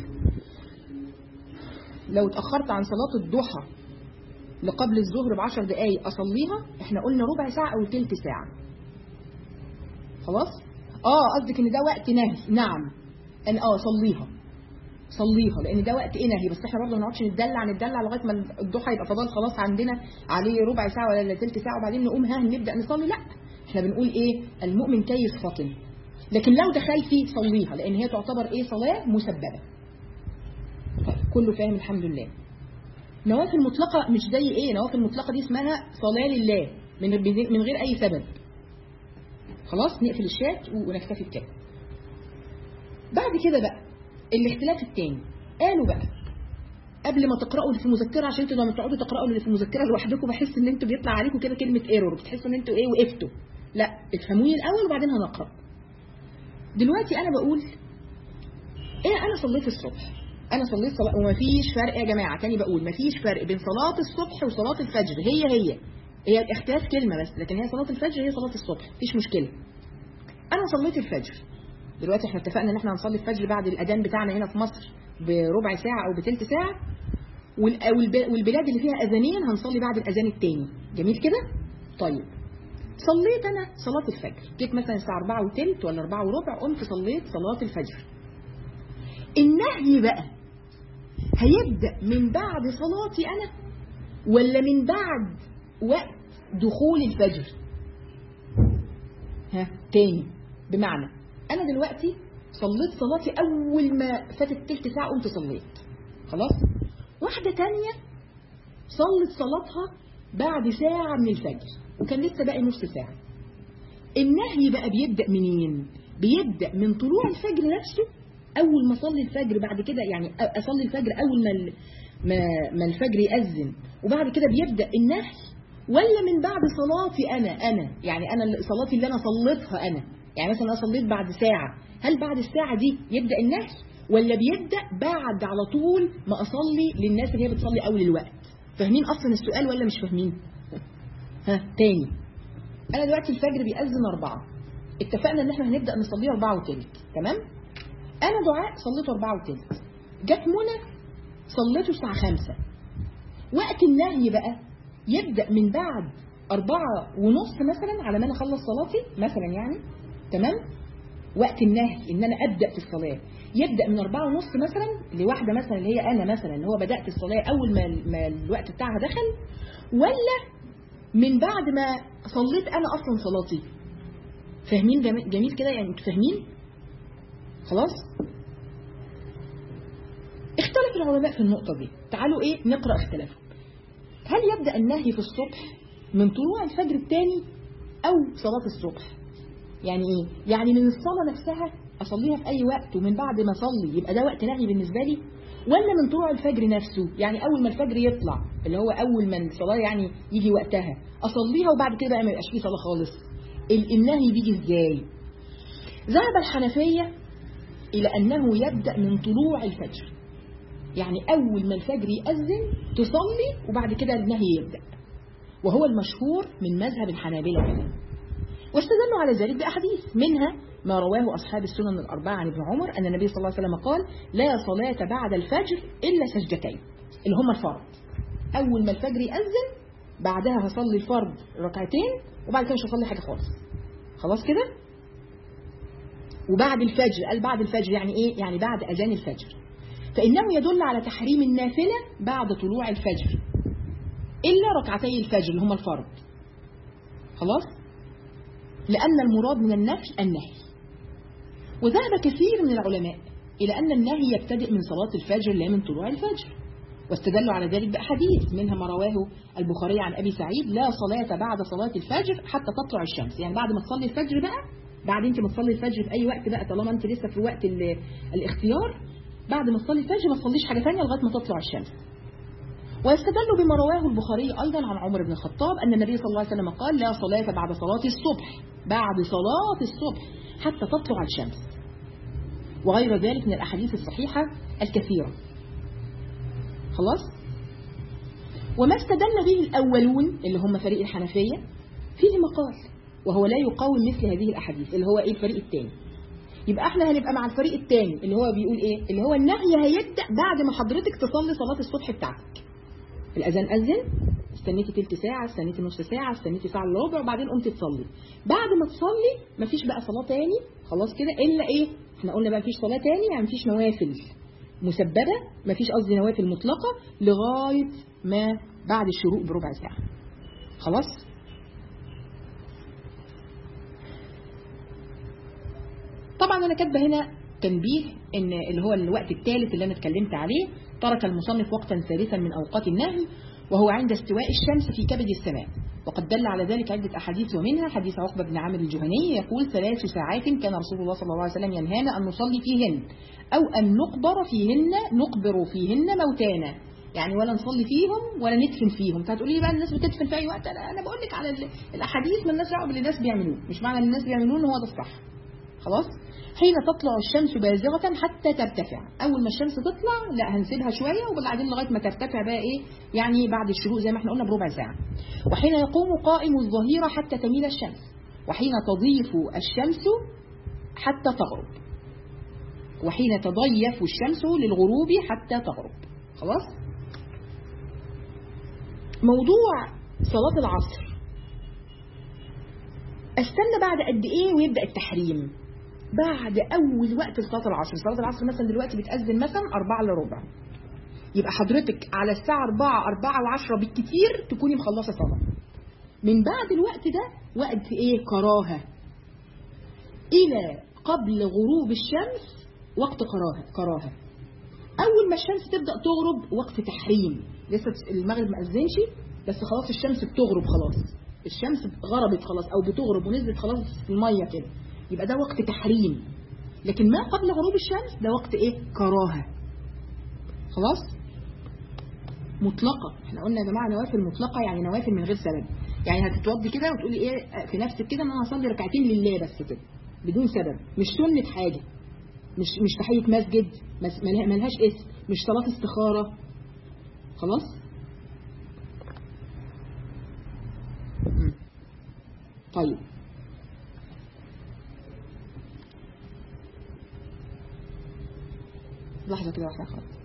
لو اتأخرت عن صلاة الضحى لقبل الظهر بعشر دقايق أصليها احنا قلنا ربع ساعة أو تلت ساعة خلاص اه قصدك ان ده وقت نهي نعم ان اه صليها صليها لان ده وقت ايه نهي بس احنا برضه ما نقعدش نتدلع نتدلع لغايه ما الضحى يبقى فضل خلاص عندنا عليه ربع ساعه ولا تلت ساعه وبعدين نقوم ها نبدا نصلي لا احنا بنقول ايه المؤمن كيس فطن لكن لو دخلتي صليها لان هي تعتبر ايه صلاه مسببه طيب كله فاهم الحمد لله نوافل مطلقه مش زي ايه نوافل مطلقه دي اسمها صلاه لله من من غير اي سبب خلاص نقفل الشات ونكتفي بكده بعد كده بقى الاختلاف الثاني قالوا بقى قبل ما تقرأوا اللي في المذكرة عشان انتوا لما تقعدوا تقرأوا اللي في المذكرة لوحدكم بحس ان انتوا بيطلع عليكم كده كلمة ايرور بتحسوا ان انتوا ايه وقفتوا لا افهموني الاول وبعدين هنقرأ دلوقتي انا بقول ايه انا صليت الصبح انا صليت صلاة ومفيش فرق يا جماعة تاني بقول مفيش فرق بين صلاة الصبح وصلاة الفجر هي هي هي الاختلاف كلمة بس لكن هي صلاة الفجر هي صلاة الصبح مفيش مشكلة انا صليت الفجر دلوقتي احنا اتفقنا ان احنا هنصلي الفجر بعد الاذان بتاعنا هنا في مصر بربع ساعة او بتلت ساعة والبلاد اللي فيها اذانين هنصلي بعد الاذان التاني جميل كده طيب صليت انا صلاة الفجر جيت مثلا الساعة 4 وتلت ولا 4 وربع قمت صليت صلاة الفجر النهي بقى هيبدأ من بعد صلاتي انا ولا من بعد وقت دخول الفجر ها تاني بمعنى انا دلوقتي صليت صلاتي اول ما فاتت تلت ساعه قمت صليت خلاص واحده تانية صلت صلاتها بعد ساعه من الفجر وكان لسه باقي نص ساعه النهي بقى بيبدا منين بيبدا من طلوع الفجر نفسه اول ما اصلي الفجر بعد كده يعني اصلي الفجر اول ما ما, ما الفجر يأذن وبعد كده بيبدا النهي ولا من بعد صلاتي انا انا يعني انا صلاتي اللي انا صليتها انا يعني مثلا انا صليت بعد ساعة هل بعد الساعة دي يبدأ النهي ولا بيبدأ بعد على طول ما أصلي للناس اللي هي بتصلي أول الوقت فاهمين أصلا السؤال ولا مش فاهمين ها تاني أنا دلوقتي الفجر بيأذن أربعة اتفقنا إن احنا هنبدأ نصليه أربعة وتلت تمام أنا دعاء صليته أربعة وتلت جت منى صليته الساعة خمسة وقت النهي بقى يبدأ من بعد أربعة ونص مثلا على ما أنا أخلص صلاتي مثلا يعني تمام وقت النهي ان انا ابدا في الصلاه يبدا من أربعة ونص مثلا لواحده مثلا اللي هي انا مثلا اللي هو بدات الصلاه اول ما ما الوقت بتاعها دخل ولا من بعد ما صليت انا اصلا صلاتي فاهمين جميل كده يعني انتوا فاهمين خلاص اختلف العلماء في النقطه دي تعالوا ايه نقرا اختلافهم هل يبدا النهي في الصبح من طلوع الفجر الثاني او صلاه الصبح يعني ايه يعني من الصلاة نفسها اصليها في اي وقت ومن بعد ما اصلي يبقى ده وقت نهي بالنسبة لي ولا من طلوع الفجر نفسه يعني اول ما الفجر يطلع اللي هو اول ما الصلاة يعني يجي وقتها اصليها وبعد كده بقى ما يبقاش فيه صلاة خالص النهي بيجي ازاي ذهب الحنفية الى انه يبدأ من طلوع الفجر يعني اول ما الفجر يأذن تصلي وبعد كده النهي يبدأ وهو المشهور من مذهب الحنابلة كمان واستدلوا على ذلك بأحاديث منها ما رواه أصحاب السنن الأربعة عن ابن عمر أن النبي صلى الله عليه وسلم قال لا صلاة بعد الفجر إلا سجدتين اللي هما الفرض أول ما الفجر يأذن بعدها هصلي الفرض ركعتين وبعد كده مش هصلي حاجة خالص خلاص كده وبعد الفجر قال بعد الفجر يعني إيه يعني بعد أذان الفجر فإنه يدل على تحريم النافلة بعد طلوع الفجر إلا ركعتي الفجر اللي هما الفرض خلاص لأن المراد من النفي النهي وذهب كثير من العلماء إلى أن النهي يبتدئ من صلاة الفجر لا من طلوع الفجر واستدلوا على ذلك بأحاديث منها ما رواه البخاري عن أبي سعيد لا صلاة بعد صلاة الفجر حتى تطلع الشمس يعني بعد ما تصلي الفجر بقى بعد انت ما تصلي الفجر في أي وقت بقى طالما انت لسه في وقت الاختيار بعد ما تصلي الفجر ما تصليش حاجة ثانيه لغاية ما تطلع الشمس ويستدل بما رواه البخاري أيضا عن عمر بن الخطاب أن النبي صلى الله عليه وسلم قال لا صلاة بعد صلاة الصبح بعد صلاة الصبح حتى تطلع الشمس وغير ذلك من الأحاديث الصحيحة الكثيرة خلاص وما استدل به الأولون اللي هم فريق الحنفية فيه مقال وهو لا يقاوم مثل هذه الأحاديث اللي هو إيه الفريق الثاني يبقى احنا هنبقى مع الفريق الثاني اللي هو بيقول ايه اللي هو النهي هيبدأ بعد ما حضرتك تصلي صلاة الصبح بتاعتك الأذان أذن استنيتي تلت ساعة استنيتي نص ساعة استنيتي ساعة الا ربع وبعدين قمتي تصلي بعد ما تصلي مفيش بقى صلاة تاني خلاص كده إلا إيه احنا قلنا بقى مفيش صلاة تاني يعني مفيش نوافل مسببة مفيش قصدي نوافل مطلقة لغاية ما بعد الشروق بربع ساعة خلاص طبعا أنا كاتبه هنا تنبيه ان اللي هو الوقت الثالث اللي انا اتكلمت عليه ترك المصنف وقتا ثالثا من اوقات النهي وهو عند استواء الشمس في كبد السماء وقد دل على ذلك عدة أحاديث ومنها حديث عقبة بن عامر الجهني يقول ثلاث ساعات كان رسول الله صلى الله عليه وسلم ينهانا أن نصلي فيهن أو أن نقبر فيهن نقبر فيهن موتانا يعني ولا نصلي فيهم ولا ندفن فيهم فهتقولي لي بقى الناس بتدفن في أي وقت أنا, أنا بقول لك على الأحاديث ما الناس دعوه باللي الناس بيعملوه مش معنى ان الناس بيعملوه ان هو ده الصح خلاص حين تطلع الشمس بازغة حتى ترتفع أول ما الشمس تطلع لا هنسيبها شوية وبعدين لغاية ما ترتفع بقى إيه يعني بعد الشروق زي ما احنا قلنا بربع ساعة وحين يقوم قائم الظهيرة حتى تميل الشمس وحين تضيف الشمس حتى تغرب وحين تضيف الشمس للغروب حتى تغرب خلاص موضوع صلاة العصر استنى بعد قد ايه ويبدأ التحريم بعد أول وقت صلاة العصر صلاة العصر مثلا دلوقتي بتأذن مثلا 4 الا ربع يبقى حضرتك على الساعة 4 4 و10 بالكتير تكوني مخلصة صلاة من بعد الوقت ده وقت ايه كراهة إلى قبل غروب الشمس وقت كراهة كراهة أول ما الشمس تبدأ تغرب وقت تحريم لسه المغرب ما أذنش بس خلاص الشمس بتغرب خلاص الشمس غربت خلاص أو بتغرب ونزلت خلاص في المية كده يبقى ده وقت تحريم لكن ما قبل غروب الشمس ده وقت ايه كراهة خلاص مطلقة احنا قلنا يا جماعة نوافل مطلقة يعني نوافل من غير سبب يعني هتتوضي كده وتقولي ايه في نفسك كده ان انا هصلي ركعتين لله بس كده بدون سبب مش سنة حاجة مش مش تحية مسجد ملهاش اسم مش صلاة استخارة خلاص طيب لحظة كده واحدة خالص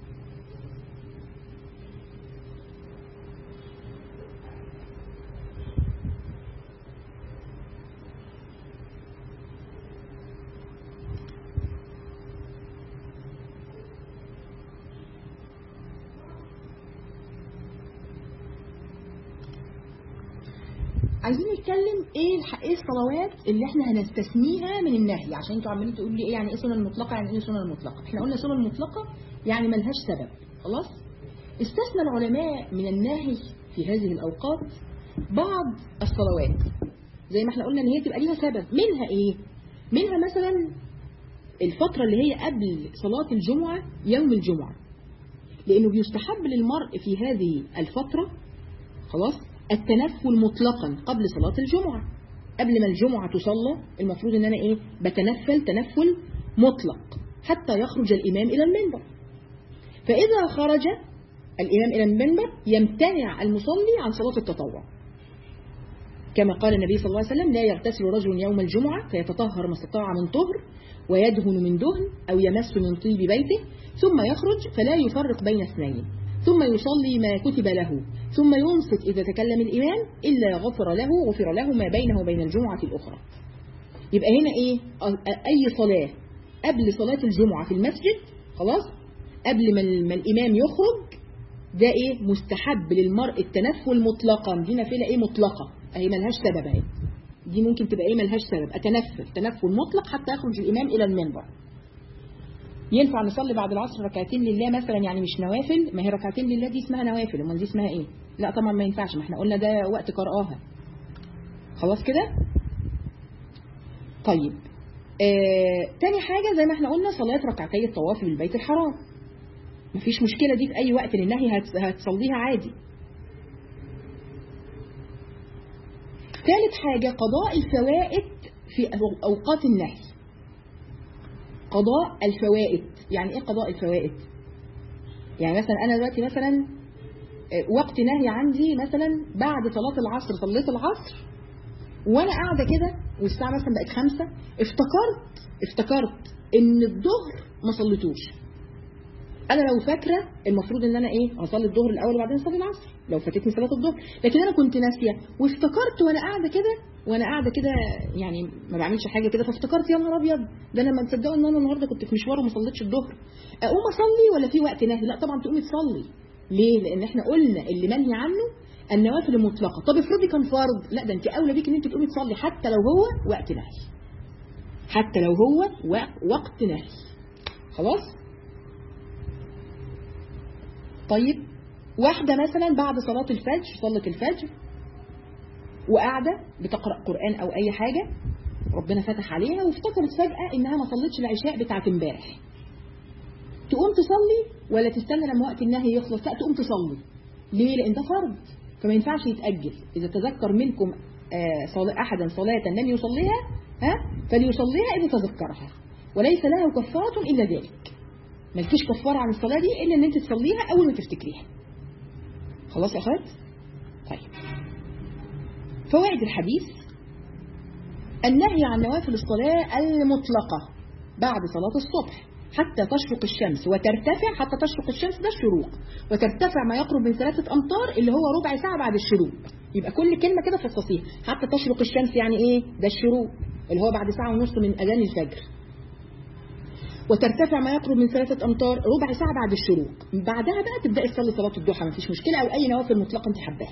عايزين نتكلم ايه ايه الصلوات اللي احنا هنستثنيها من النهي عشان انتوا عمالين تقولوا لي ايه يعني ايه سنن المطلقه يعني ايه سنن المطلقه احنا قلنا سنن المطلقه يعني ملهاش سبب خلاص استثنى العلماء من النهي في هذه الاوقات بعض الصلوات زي ما احنا قلنا ان هي تبقى ليها سبب منها ايه منها مثلا الفترة اللي هي قبل صلاة الجمعة يوم الجمعة لأنه بيستحب للمرء في هذه الفترة خلاص التنفل مطلقا قبل صلاة الجمعة قبل ما الجمعة تصلى المفروض ان انا ايه بتنفل تنفل مطلق حتى يخرج الامام الى المنبر فاذا خرج الامام الى المنبر يمتنع المصلي عن صلاة التطوع كما قال النبي صلى الله عليه وسلم لا يغتسل رجل يوم الجمعة فيتطهر ما استطاع من طهر ويدهن من دهن أو يمس من طيب بيته ثم يخرج فلا يفرق بين اثنين ثم يصلي ما كتب له ثم ينصت إذا تكلم الإمام إلا غفر له غفر له ما بينه وبين الجمعة الأخرى يبقى هنا إيه أي صلاة قبل صلاة الجمعة في المسجد خلاص قبل ما الإمام يخرج ده إيه مستحب للمرء التنفل مطلقا دي نافلة إيه مطلقة أهي ملهاش سبب أهي دي ممكن تبقى ايه ملهاش سبب اتنفل تنفل مطلق حتى يخرج الامام الى المنبر ينفع نصلي بعد العصر ركعتين لله مثلا يعني مش نوافل ما هي ركعتين لله دي اسمها نوافل امال دي اسمها ايه لا طبعا ما ينفعش ما احنا قلنا ده وقت قراءها خلاص كده طيب آه، تاني حاجة زي ما احنا قلنا صلاة ركعتي الطواف بالبيت الحرام مفيش مشكلة دي في أي وقت للنهي هت- هتصليها عادي ثالث حاجة قضاء الفوائد في أو- أوقات النهي قضاء الفوائد يعني ايه قضاء الفوائد يعني مثلا انا دلوقتي مثلا آه، وقت نهي عندي مثلا بعد صلاة العصر صليت العصر وانا قاعدة كده والساعة مثلا بقت خمسة افتكرت افتكرت ان الظهر ما صليتوش انا لو فاكره المفروض ان انا ايه اصلي الظهر الاول وبعدين اصلي العصر لو فاتتني صلاه الظهر لكن انا كنت ناسيه وافتكرت وانا قاعده كده وانا قاعده كده يعني ما بعملش حاجه كده فافتكرت يا نهار ابيض ده انا ما تصدقوا ان انا النهارده كنت في مشوار وما صليتش الظهر اقوم اصلي ولا في وقت نهي لا طبعا تقومي تصلي ليه لان احنا قلنا اللي منهي عنه النوافل المطلقه طب افرضي كان فرض لا ده انت اولى بيك ان انت تقومي تصلي حتى لو هو وقت نهي حتى لو هو و- وقت نهي خلاص طيب واحدة مثلا بعد صلاة الفجر صلت الفجر وقاعدة بتقرأ قرآن أو أي حاجة ربنا فتح عليها وافتكرت فجأة إنها ما صلتش العشاء بتاعت امبارح تقوم تصلي ولا تستنى لما وقت النهي يخلص لا تقوم تصلي ليه لأن ده فرض فما ينفعش يتأجل إذا تذكر منكم آه، صلاة أحدا صلاة لم يصليها ها فليصليها إذا تذكرها وليس له كفارة إلا ذلك مالكيش كفاره عن الصلاه دي الا ان انت تصليها اول ما تفتكريها خلاص يا اخوات طيب فوائد الحديث النهي عن نوافل الصلاه المطلقه بعد صلاه الصبح حتى تشرق الشمس وترتفع حتى تشرق الشمس ده الشروق وترتفع ما يقرب من ثلاثة أمتار اللي هو ربع ساعة بعد الشروق يبقى كل كلمة كده فصصيها حتى تشرق الشمس يعني إيه ده الشروق اللي هو بعد ساعة ونص من أذان الفجر وترتفع ما يقرب من ثلاثة أمتار ربع ساعة بعد الشروق بعدها بقى تبدأي تصلي صلاة الضحى مفيش مشكلة أو أي نوافل مطلقة أنت حباها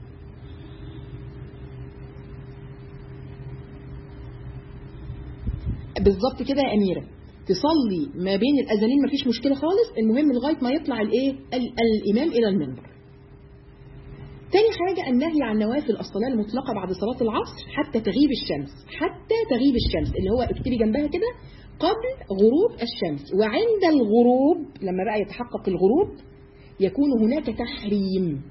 بالظبط كده يا أميرة تصلي ما بين الأذانين مفيش مشكلة خالص المهم لغاية ما يطلع الإيه ال- الإمام إلى المنبر تاني حاجة النهي عن نوافل الصلاة المطلقة بعد صلاة العصر حتى تغيب الشمس حتى تغيب الشمس اللي هو اكتبي جنبها كده قبل غروب الشمس وعند الغروب لما بقى يتحقق الغروب يكون هناك تحريم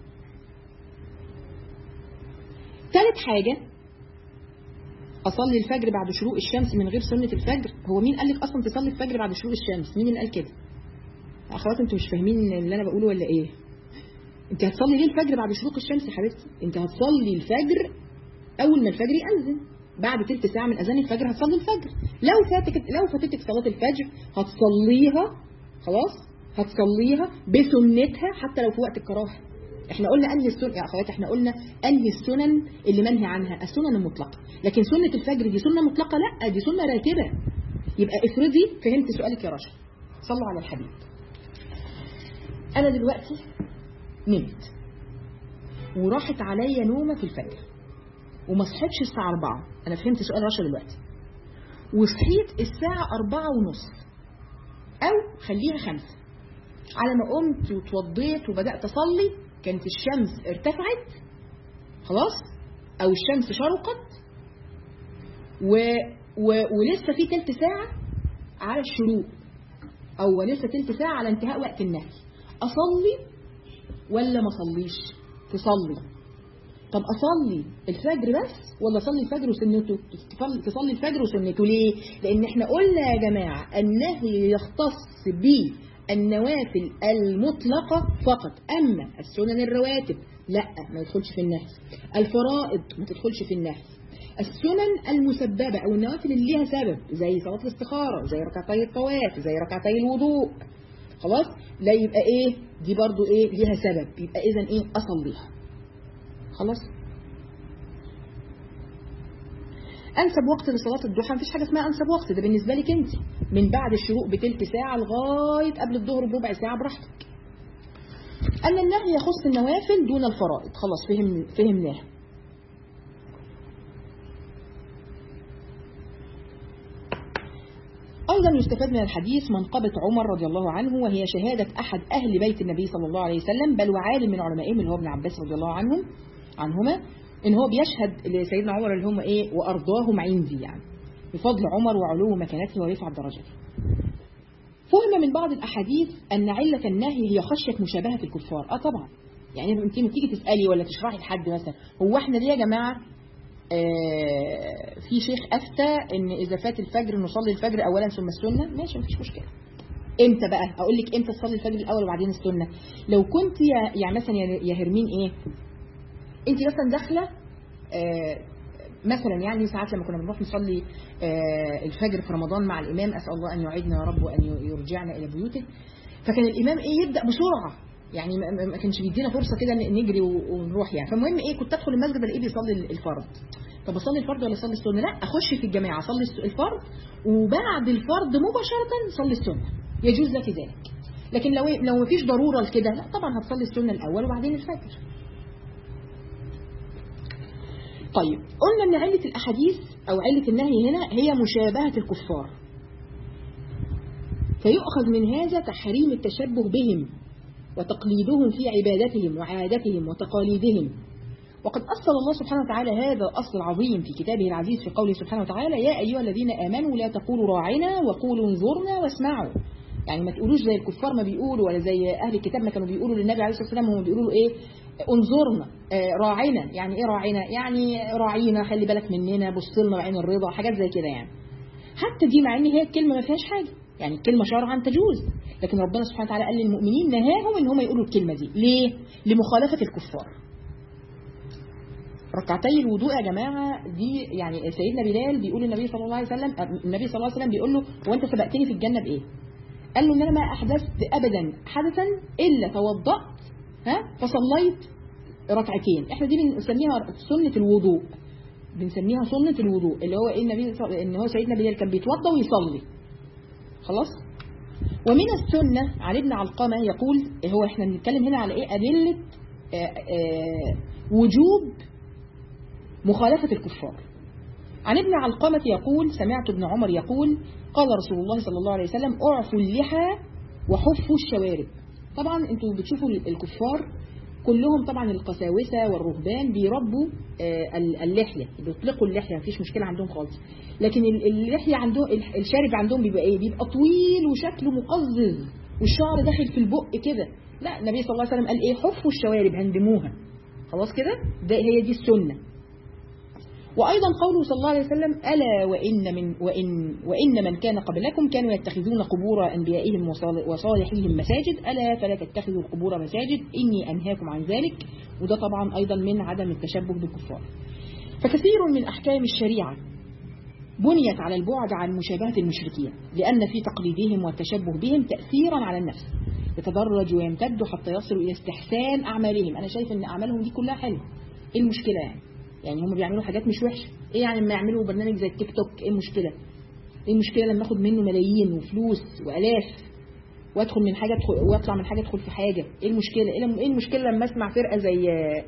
ثالث حاجة أصلي الفجر بعد شروق الشمس من غير سنة الفجر هو مين قال لك أصلا تصلي الفجر بعد شروق الشمس مين اللي قال كده أخوات أنتوا مش فاهمين اللي أنا بقوله ولا إيه أنت هتصلي ليه الفجر بعد شروق الشمس يا حبيبتي أنت هتصلي الفجر أول ما الفجر يأذن بعد تلت ساعة من أذان الفجر هتصلي الفجر لو فاتك لو فاتتك صلاة الفجر هتصليها خلاص هتصليها بسنتها حتى لو في وقت الكراهة احنا قلنا انهي السنن يا اخوات احنا قلنا انهي السنن اللي منهي عنها السنن المطلقه لكن سنه الفجر دي سنه مطلقه لا دي سنه راتبه يبقى افرضي فهمت سؤالك يا رشا صلوا على الحبيب انا دلوقتي نمت وراحت عليا نومه في الفجر وما صحيتش الساعه 4 انا فهمت سؤال رشا دلوقتي وصحيت الساعه 4 ونص او خليها خمسة على ما قمت وتوضيت وبدات اصلي كانت الشمس ارتفعت خلاص او الشمس شرقت و... و... ولسه في تلت ساعة على الشروق او لسه تلت ساعة على انتهاء وقت النهي اصلي ولا ما اصليش تصلي طب اصلي الفجر بس ولا اصلي الفجر وسنته تصلي- تصلي الفجر وسنته ليه لان احنا قلنا يا جماعة النهي يختص به النوافل المطلقة فقط أما السنن الرواتب لا ما يدخلش في النهي الفرائض ما تدخلش في النهي السنن المسببة أو النوافل اللي ليها سبب زي صلاة الاستخارة زي ركعتي الطواف زي ركعتي الوضوء خلاص لا يبقى ايه دي برضو ايه ليها سبب يبقى اذا ايه اصليها خلاص انسب وقت لصلاه الضحى مفيش حاجه اسمها انسب وقت ده بالنسبه لك انت من بعد الشروق بتلت ساعه لغايه قبل الظهر بربع ساعه براحتك ان النهي يخص النوافل دون الفرائض خلاص فهم فهمناها أيضا يستفاد من الحديث منقبة عمر رضي الله عنه وهي شهادة أحد أهل بيت النبي صلى الله عليه وسلم بل وعالم من علمائهم اللي هو ابن عباس رضي الله عنهم عنهما إن هو بيشهد لسيدنا عمر اللي هم إيه وأرضاهم عندي يعني بفضل عمر وعلو مكانته ورفع درجته فهم من بعض الأحاديث أن علة النهي هي خشية مشابهة الكفار آه طبعا يعني انت لما تيجي تسألي ولا تشرحي لحد مثلا هو احنا ليه يا جماعة آه في شيخ أفتى إن إذا فات الفجر نصلي الفجر أولا ثم السنة ماشي مفيش مشكلة امتى بقى اقول لك امتى تصلي الفجر الاول وبعدين السنه لو كنت يا يعني مثلا يا هرمين ايه انت مثلا داخله آه مثلا يعني ساعات لما كنا بنروح نصلي آه الفجر في رمضان مع الامام اسال الله ان يعيدنا يا رب وان يرجعنا الى بيوته فكان الامام ايه يبدا بسرعه يعني ما كانش بيدينا فرصه كده نجري ونروح يعني فالمهم ايه كنت ادخل المسجد الاقيه بيصلي الفرض طب اصلي الفرض ولا اصلي السنه لا اخش في الجماعه اصلي الفرض وبعد الفرض مباشره صلي السنه يجوز لك ذلك لكن لو لو ما فيش ضروره لكده لا طبعا هتصلي السنه الاول وبعدين الفجر طيب قلنا ان علة الاحاديث او علة النهي هنا هي مشابهة الكفار فيؤخذ من هذا تحريم التشبه بهم وتقليدهم في عبادتهم وعادتهم وتقاليدهم وقد أصل الله سبحانه وتعالى هذا الأصل العظيم في كتابه العزيز في قوله سبحانه وتعالى يا أيها الذين آمنوا لا تقولوا راعنا وقولوا انظرنا واسمعوا يعني ما تقولوش زي الكفار ما بيقولوا ولا زي أهل الكتاب ما كانوا بيقولوا للنبي عليه الصلاة والسلام هم بيقولوا إيه انظرنا آه راعنا يعني إيه راعنا يعني راعينا خلي بالك مننا بص لنا بعين الرضا حاجات زي كده يعني حتى دي مع ان هي الكلمة ما فيهاش حاجة يعني الكلمة شرعا تجوز لكن ربنا سبحانه وتعالى قال للمؤمنين نهاهم ان هم يقولوا الكلمة دي ليه لمخالفة الكفار ركعتي الوضوء يا جماعة دي يعني سيدنا بلال بيقول للنبي صلى الله عليه وسلم النبي صلى الله عليه وسلم بيقول له هو انت سبقتني في الجنة بايه قال له ان انا ما احدثت ابدا حدثا الا توضأت ها فصليت ركعتين احنا دي بنسميها سنة الوضوء بنسميها سنة الوضوء اللي هو ايه النبي ان هو سيدنا بلال كان بيتوضى ويصلي خلاص ومن السنة عن ابن علقمة يقول هو احنا بنتكلم هنا على ايه أدلة آآ آآ وجوب مخالفة الكفار عن ابن علقمة يقول سمعت ابن عمر يقول قال رسول الله صلى الله عليه وسلم اعفوا اللحى وحفوا الشوارب طبعا انتوا بتشوفوا الكفار كلهم طبعا القساوسة والرهبان بيربوا اللحية بيطلقوا اللحية مفيش مشكلة عندهم خالص لكن اللحية عندهم الشارب عندهم بيبقى ايه بيبقى طويل وشكله مقزز والشعر داخل في البق كده لا النبي صلى الله عليه وسلم قال ايه حفوا الشوارب هندموها خلاص كده ده هي دي السنة وأيضا قوله صلى الله عليه وسلم ألا وإن من, وإن, وإن من كان قبلكم كانوا يتخذون قبور أنبيائهم وصالحيهم مساجد ألا فلا تتخذوا القبور مساجد إني أنهاكم عن ذلك وده طبعا أيضا من عدم التشبه بالكفار فكثير من أحكام الشريعة بنيت على البعد عن مشابهة المشركين لأن في تقليدهم والتشبه بهم تأثيرا على النفس يتدرج ويمتد حتى يصلوا إلى استحسان أعمالهم أنا شايف أن أعمالهم دي كلها حلوة إيه المشكلة يعني يعني هم بيعملوا حاجات مش وحشة ايه يعني لما يعملوا برنامج زي التيك توك ايه المشكلة ايه المشكلة لما اخد منه ملايين وفلوس والاف وادخل من حاجة ادخل واطلع من حاجة ادخل في حاجة ايه المشكلة ايه المشكلة لما اسمع فرقة زي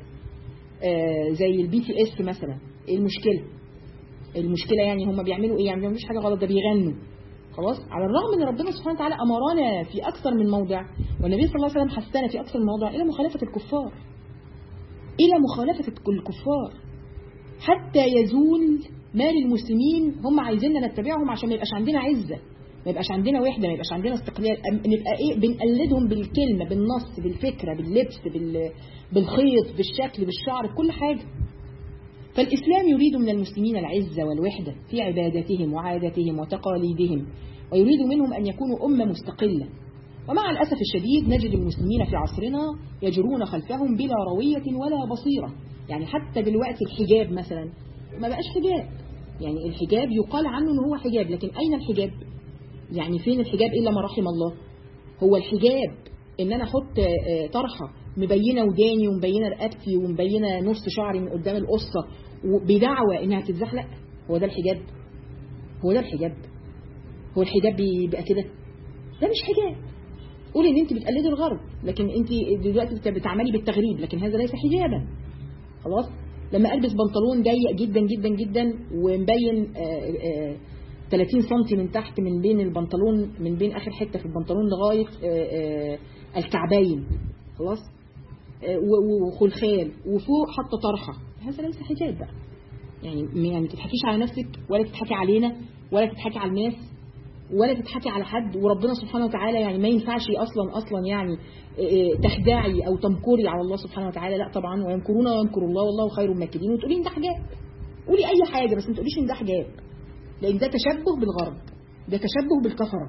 آه زي البي تي اس مثلا ايه المشكلة المشكلة يعني هم بيعملوا ايه يعني ما بيعملوش حاجة غلط ده بيغنوا خلاص على الرغم ان ربنا سبحانه وتعالى امرنا في اكثر من موضع والنبي صلى الله عليه وسلم حثنا في اكثر من موضع الى مخالفة الكفار الى مخالفة الكفار حتى يزول مال المسلمين هم عايزيننا نتبعهم عشان ما يبقاش عندنا عزة ما يبقاش عندنا وحدة ما يبقاش عندنا استقلال نبقى ايه بنقلدهم بالكلمة بالنص بالفكرة باللبس بال... بالخيط بالشكل بالشعر بكل حاجة فالإسلام يريد من المسلمين العزة والوحدة في عبادتهم وعادتهم وتقاليدهم ويريد منهم أن يكونوا أمة مستقلة ومع الأسف الشديد نجد المسلمين في عصرنا يجرون خلفهم بلا روية ولا بصيرة يعني حتى دلوقتي الحجاب مثلا ما بقاش حجاب يعني الحجاب يقال عنه ان هو حجاب لكن اين الحجاب يعني فين الحجاب الا ما رحم الله هو الحجاب ان انا احط طرحه مبينه وداني ومبينه رقبتي ومبينه نص شعري من قدام القصه بدعوى انها تتزحلق هو ده الحجاب هو ده الحجاب هو الحجاب بيبقى كده ده مش حجاب قولي ان انت بتقلدي الغرب لكن انت دلوقتي بتعملي بالتغريب لكن هذا ليس حجابا خلاص لما البس بنطلون ضيق جدا جدا جدا ومبين آآ آآ 30 سم من تحت من بين البنطلون من بين اخر حته في البنطلون لغايه آه، آه، الكعبين خلاص آه، و- وخلخال وفوق حاطه طرحه هذا ليس حجاب بقى يعني يعني ما تضحكيش على نفسك ولا تضحكي علينا ولا تضحكي على الناس ولا تضحكي على حد وربنا سبحانه وتعالى يعني ما ينفعش اصلا اصلا يعني إيه، تخدعي او تمكري على الله سبحانه وتعالى لا طبعا ويمكرون ويمكر الله والله خير الماكرين وتقولي ان ده حجاب قولي اي حاجه بس ما تقوليش ان ده حجاب لان ده تشبه بالغرب ده تشبه بالكفره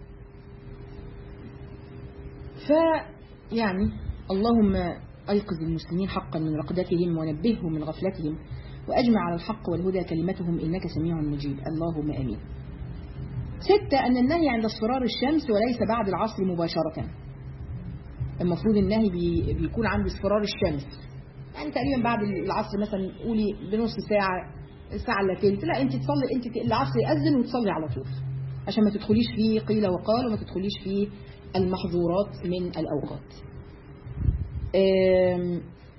ف يعني اللهم ايقظ المسلمين حقا من رقدتهم ونبههم من غفلتهم واجمع على الحق والهدى كلمتهم انك سميع مجيب اللهم امين ستة أن النهي عند اصفرار الشمس وليس بعد العصر مباشرة المفروض النهي بي بيكون عند اصفرار الشمس يعني تقريبا بعد العصر مثلا قولي بنص ساعة ساعة الا تلت لا انت تصلي انت ت- العصر يأذن وتصلي على طول عشان ما تدخليش في قيل وقال وما تدخليش في المحظورات من الأوقات أم،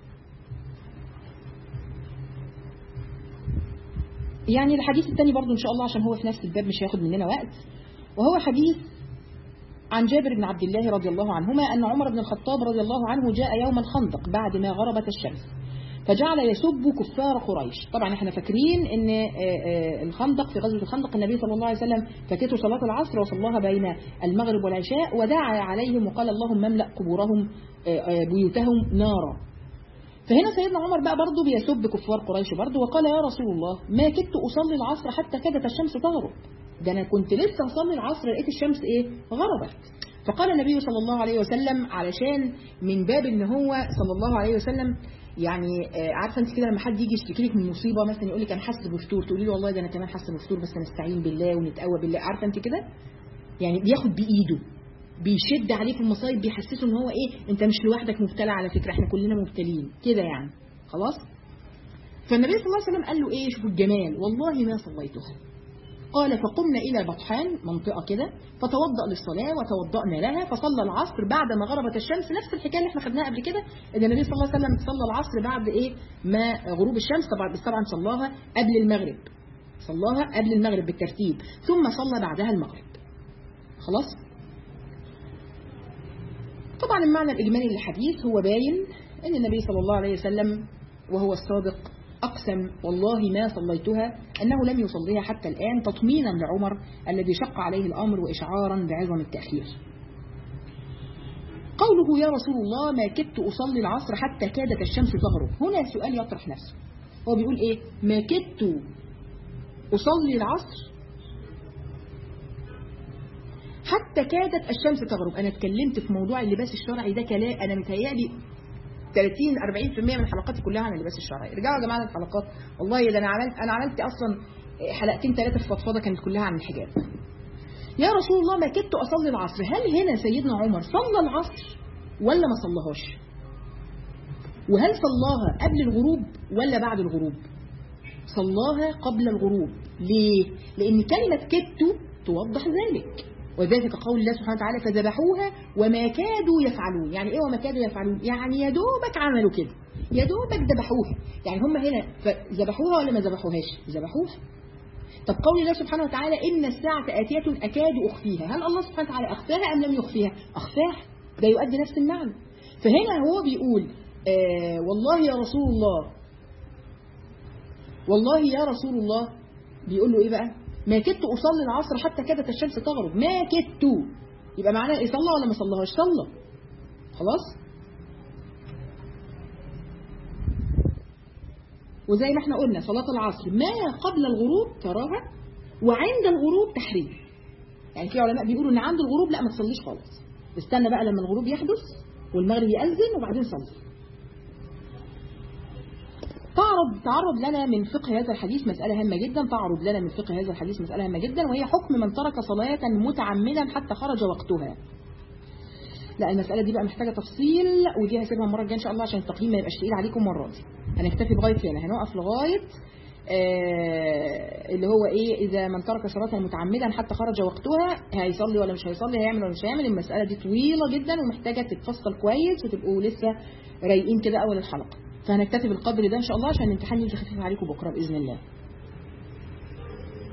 يعني الحديث الثاني برضو إن شاء الله عشان هو في نفس الباب مش هياخد مننا وقت وهو حديث عن جابر بن عبد الله رضي الله عنهما أن عمر بن الخطاب رضي الله عنه جاء يوم الخندق بعد ما غربت الشمس فجعل يسب كفار قريش طبعا احنا فاكرين ان آه، آه، الخندق في غزوة الخندق النبي صلى الله عليه وسلم فاتته صلاة العصر وصلاها بين المغرب والعشاء ودعا عليهم وقال اللهم املأ قبورهم آه، آه، بيوتهم نارا فهنا سيدنا عمر بقى برضه بيسب كفار قريش برضه وقال يا رسول الله ما كدت أصلي العصر حتى كادت الشمس تغرب ده أنا كنت لسه أصلي العصر لقيت الشمس إيه غربت فقال النبي صلى الله عليه وسلم علشان من باب ان هو صلى الله عليه وسلم يعني آه، عارفه انت كده لما حد يجي يشتكي لك من مصيبه مثلا يقول لك انا حاسس بفتور تقولي له والله ده انا كمان حاسه بفتور بس نستعين بالله ونتقوى بالله عارفه انت كده يعني بياخد بايده بيشد عليه في المصايب بيحسسه ان هو ايه انت مش لوحدك مبتلى على فكره احنا كلنا مبتلين كده يعني خلاص فالنبي صلى الله عليه وسلم قال له ايه شوفوا الجمال والله ما صليتها قال فقمنا إلى بطحان منطقة كده فتوضأ للصلاة وتوضأنا لها فصلى العصر بعد ما غربت الشمس نفس الحكاية اللي احنا خدناها قبل كده ان النبي صلى الله عليه وسلم صلى العصر بعد ايه ما غروب الشمس طبعا بس طبعا صلاها قبل المغرب صلاها قبل المغرب بالترتيب ثم صلى بعدها المغرب خلاص طبعا المعنى الإجمالي للحديث هو باين ان النبي صلى الله عليه وسلم وهو الصادق أقسم والله ما صليتها أنه لم يصليها حتى الآن تطمينا لعمر الذي شق عليه الأمر وإشعارا بعظم التأخير قوله يا رسول الله ما كدت أصلي العصر حتى كادت الشمس تغرب هنا سؤال يطرح نفسه هو بيقول إيه ما كدت أصلي العصر حتى كادت الشمس تغرب أنا اتكلمت في موضوع اللباس الشرعي ده كلام أنا متهيألي 30 40% من حلقاتي كلها عن اللباس الشرعي ارجعوا يا جماعه للحلقات والله ده انا عملت انا عملت اصلا حلقتين ثلاثه في فضفضه كانت كلها عن الحجاب يا رسول الله ما كدت اصلي العصر هل هنا سيدنا عمر صلى العصر ولا ما صلاهاش وهل صلاها قبل الغروب ولا بعد الغروب صلاها قبل الغروب ليه لان كلمه كدت توضح ذلك وذلك قول الله سبحانه وتعالى فذبحوها وما كادوا يفعلون يعني ايه وما كادوا يفعلون يعني يا دوبك عملوا كده يا دوبك ذبحوها يعني هم هنا ذبحوها ولا ما ذبحوهاش ذبحوها طب قول الله سبحانه وتعالى إن الساعة آتية أكاد أخفيها هل الله سبحانه وتعالى أخفاها أم لم يخفيها أخفاها ده يؤدي نفس المعنى فهنا هو بيقول آه والله يا رسول الله والله يا رسول الله بيقول له إيه بقى ما كدت أصلي العصر حتى كادت الشمس تغرب ما كدت يبقى معناه إيه صلى ولا ما صلاهاش صلى خلاص وزي ما احنا قلنا صلاة العصر ما قبل الغروب كراهة وعند الغروب تحريم يعني في علماء بيقولوا ان عند الغروب لا ما تصليش خالص استنى بقى لما الغروب يحدث والمغرب يأذن وبعدين صلي تعرض تعرض لنا من فقه هذا الحديث مسألة هامة جدا تعرض لنا من فقه هذا الحديث مسألة هامة جدا وهي حكم من ترك صلاة متعمدا حتى خرج وقتها لا المسألة دي بقى محتاجة تفصيل ودي هسيبها المرة الجاية إن شاء الله عشان التقييم ما يبقاش تقيل عليكم المرة دي هنكتفي لغاية هنا هنقف لغاية آه اللي هو ايه اذا من ترك صلاة متعمدا حتى خرج وقتها هيصلي ولا مش هيصلي هيعمل ولا مش هيعمل المسألة دي طويلة جدا ومحتاجة تتفصل كويس وتبقوا لسه رايقين كده اول الحلقة فهنكتفي بالقدر ده ان شاء الله عشان الامتحان يجي خفيف عليكم بكره باذن الله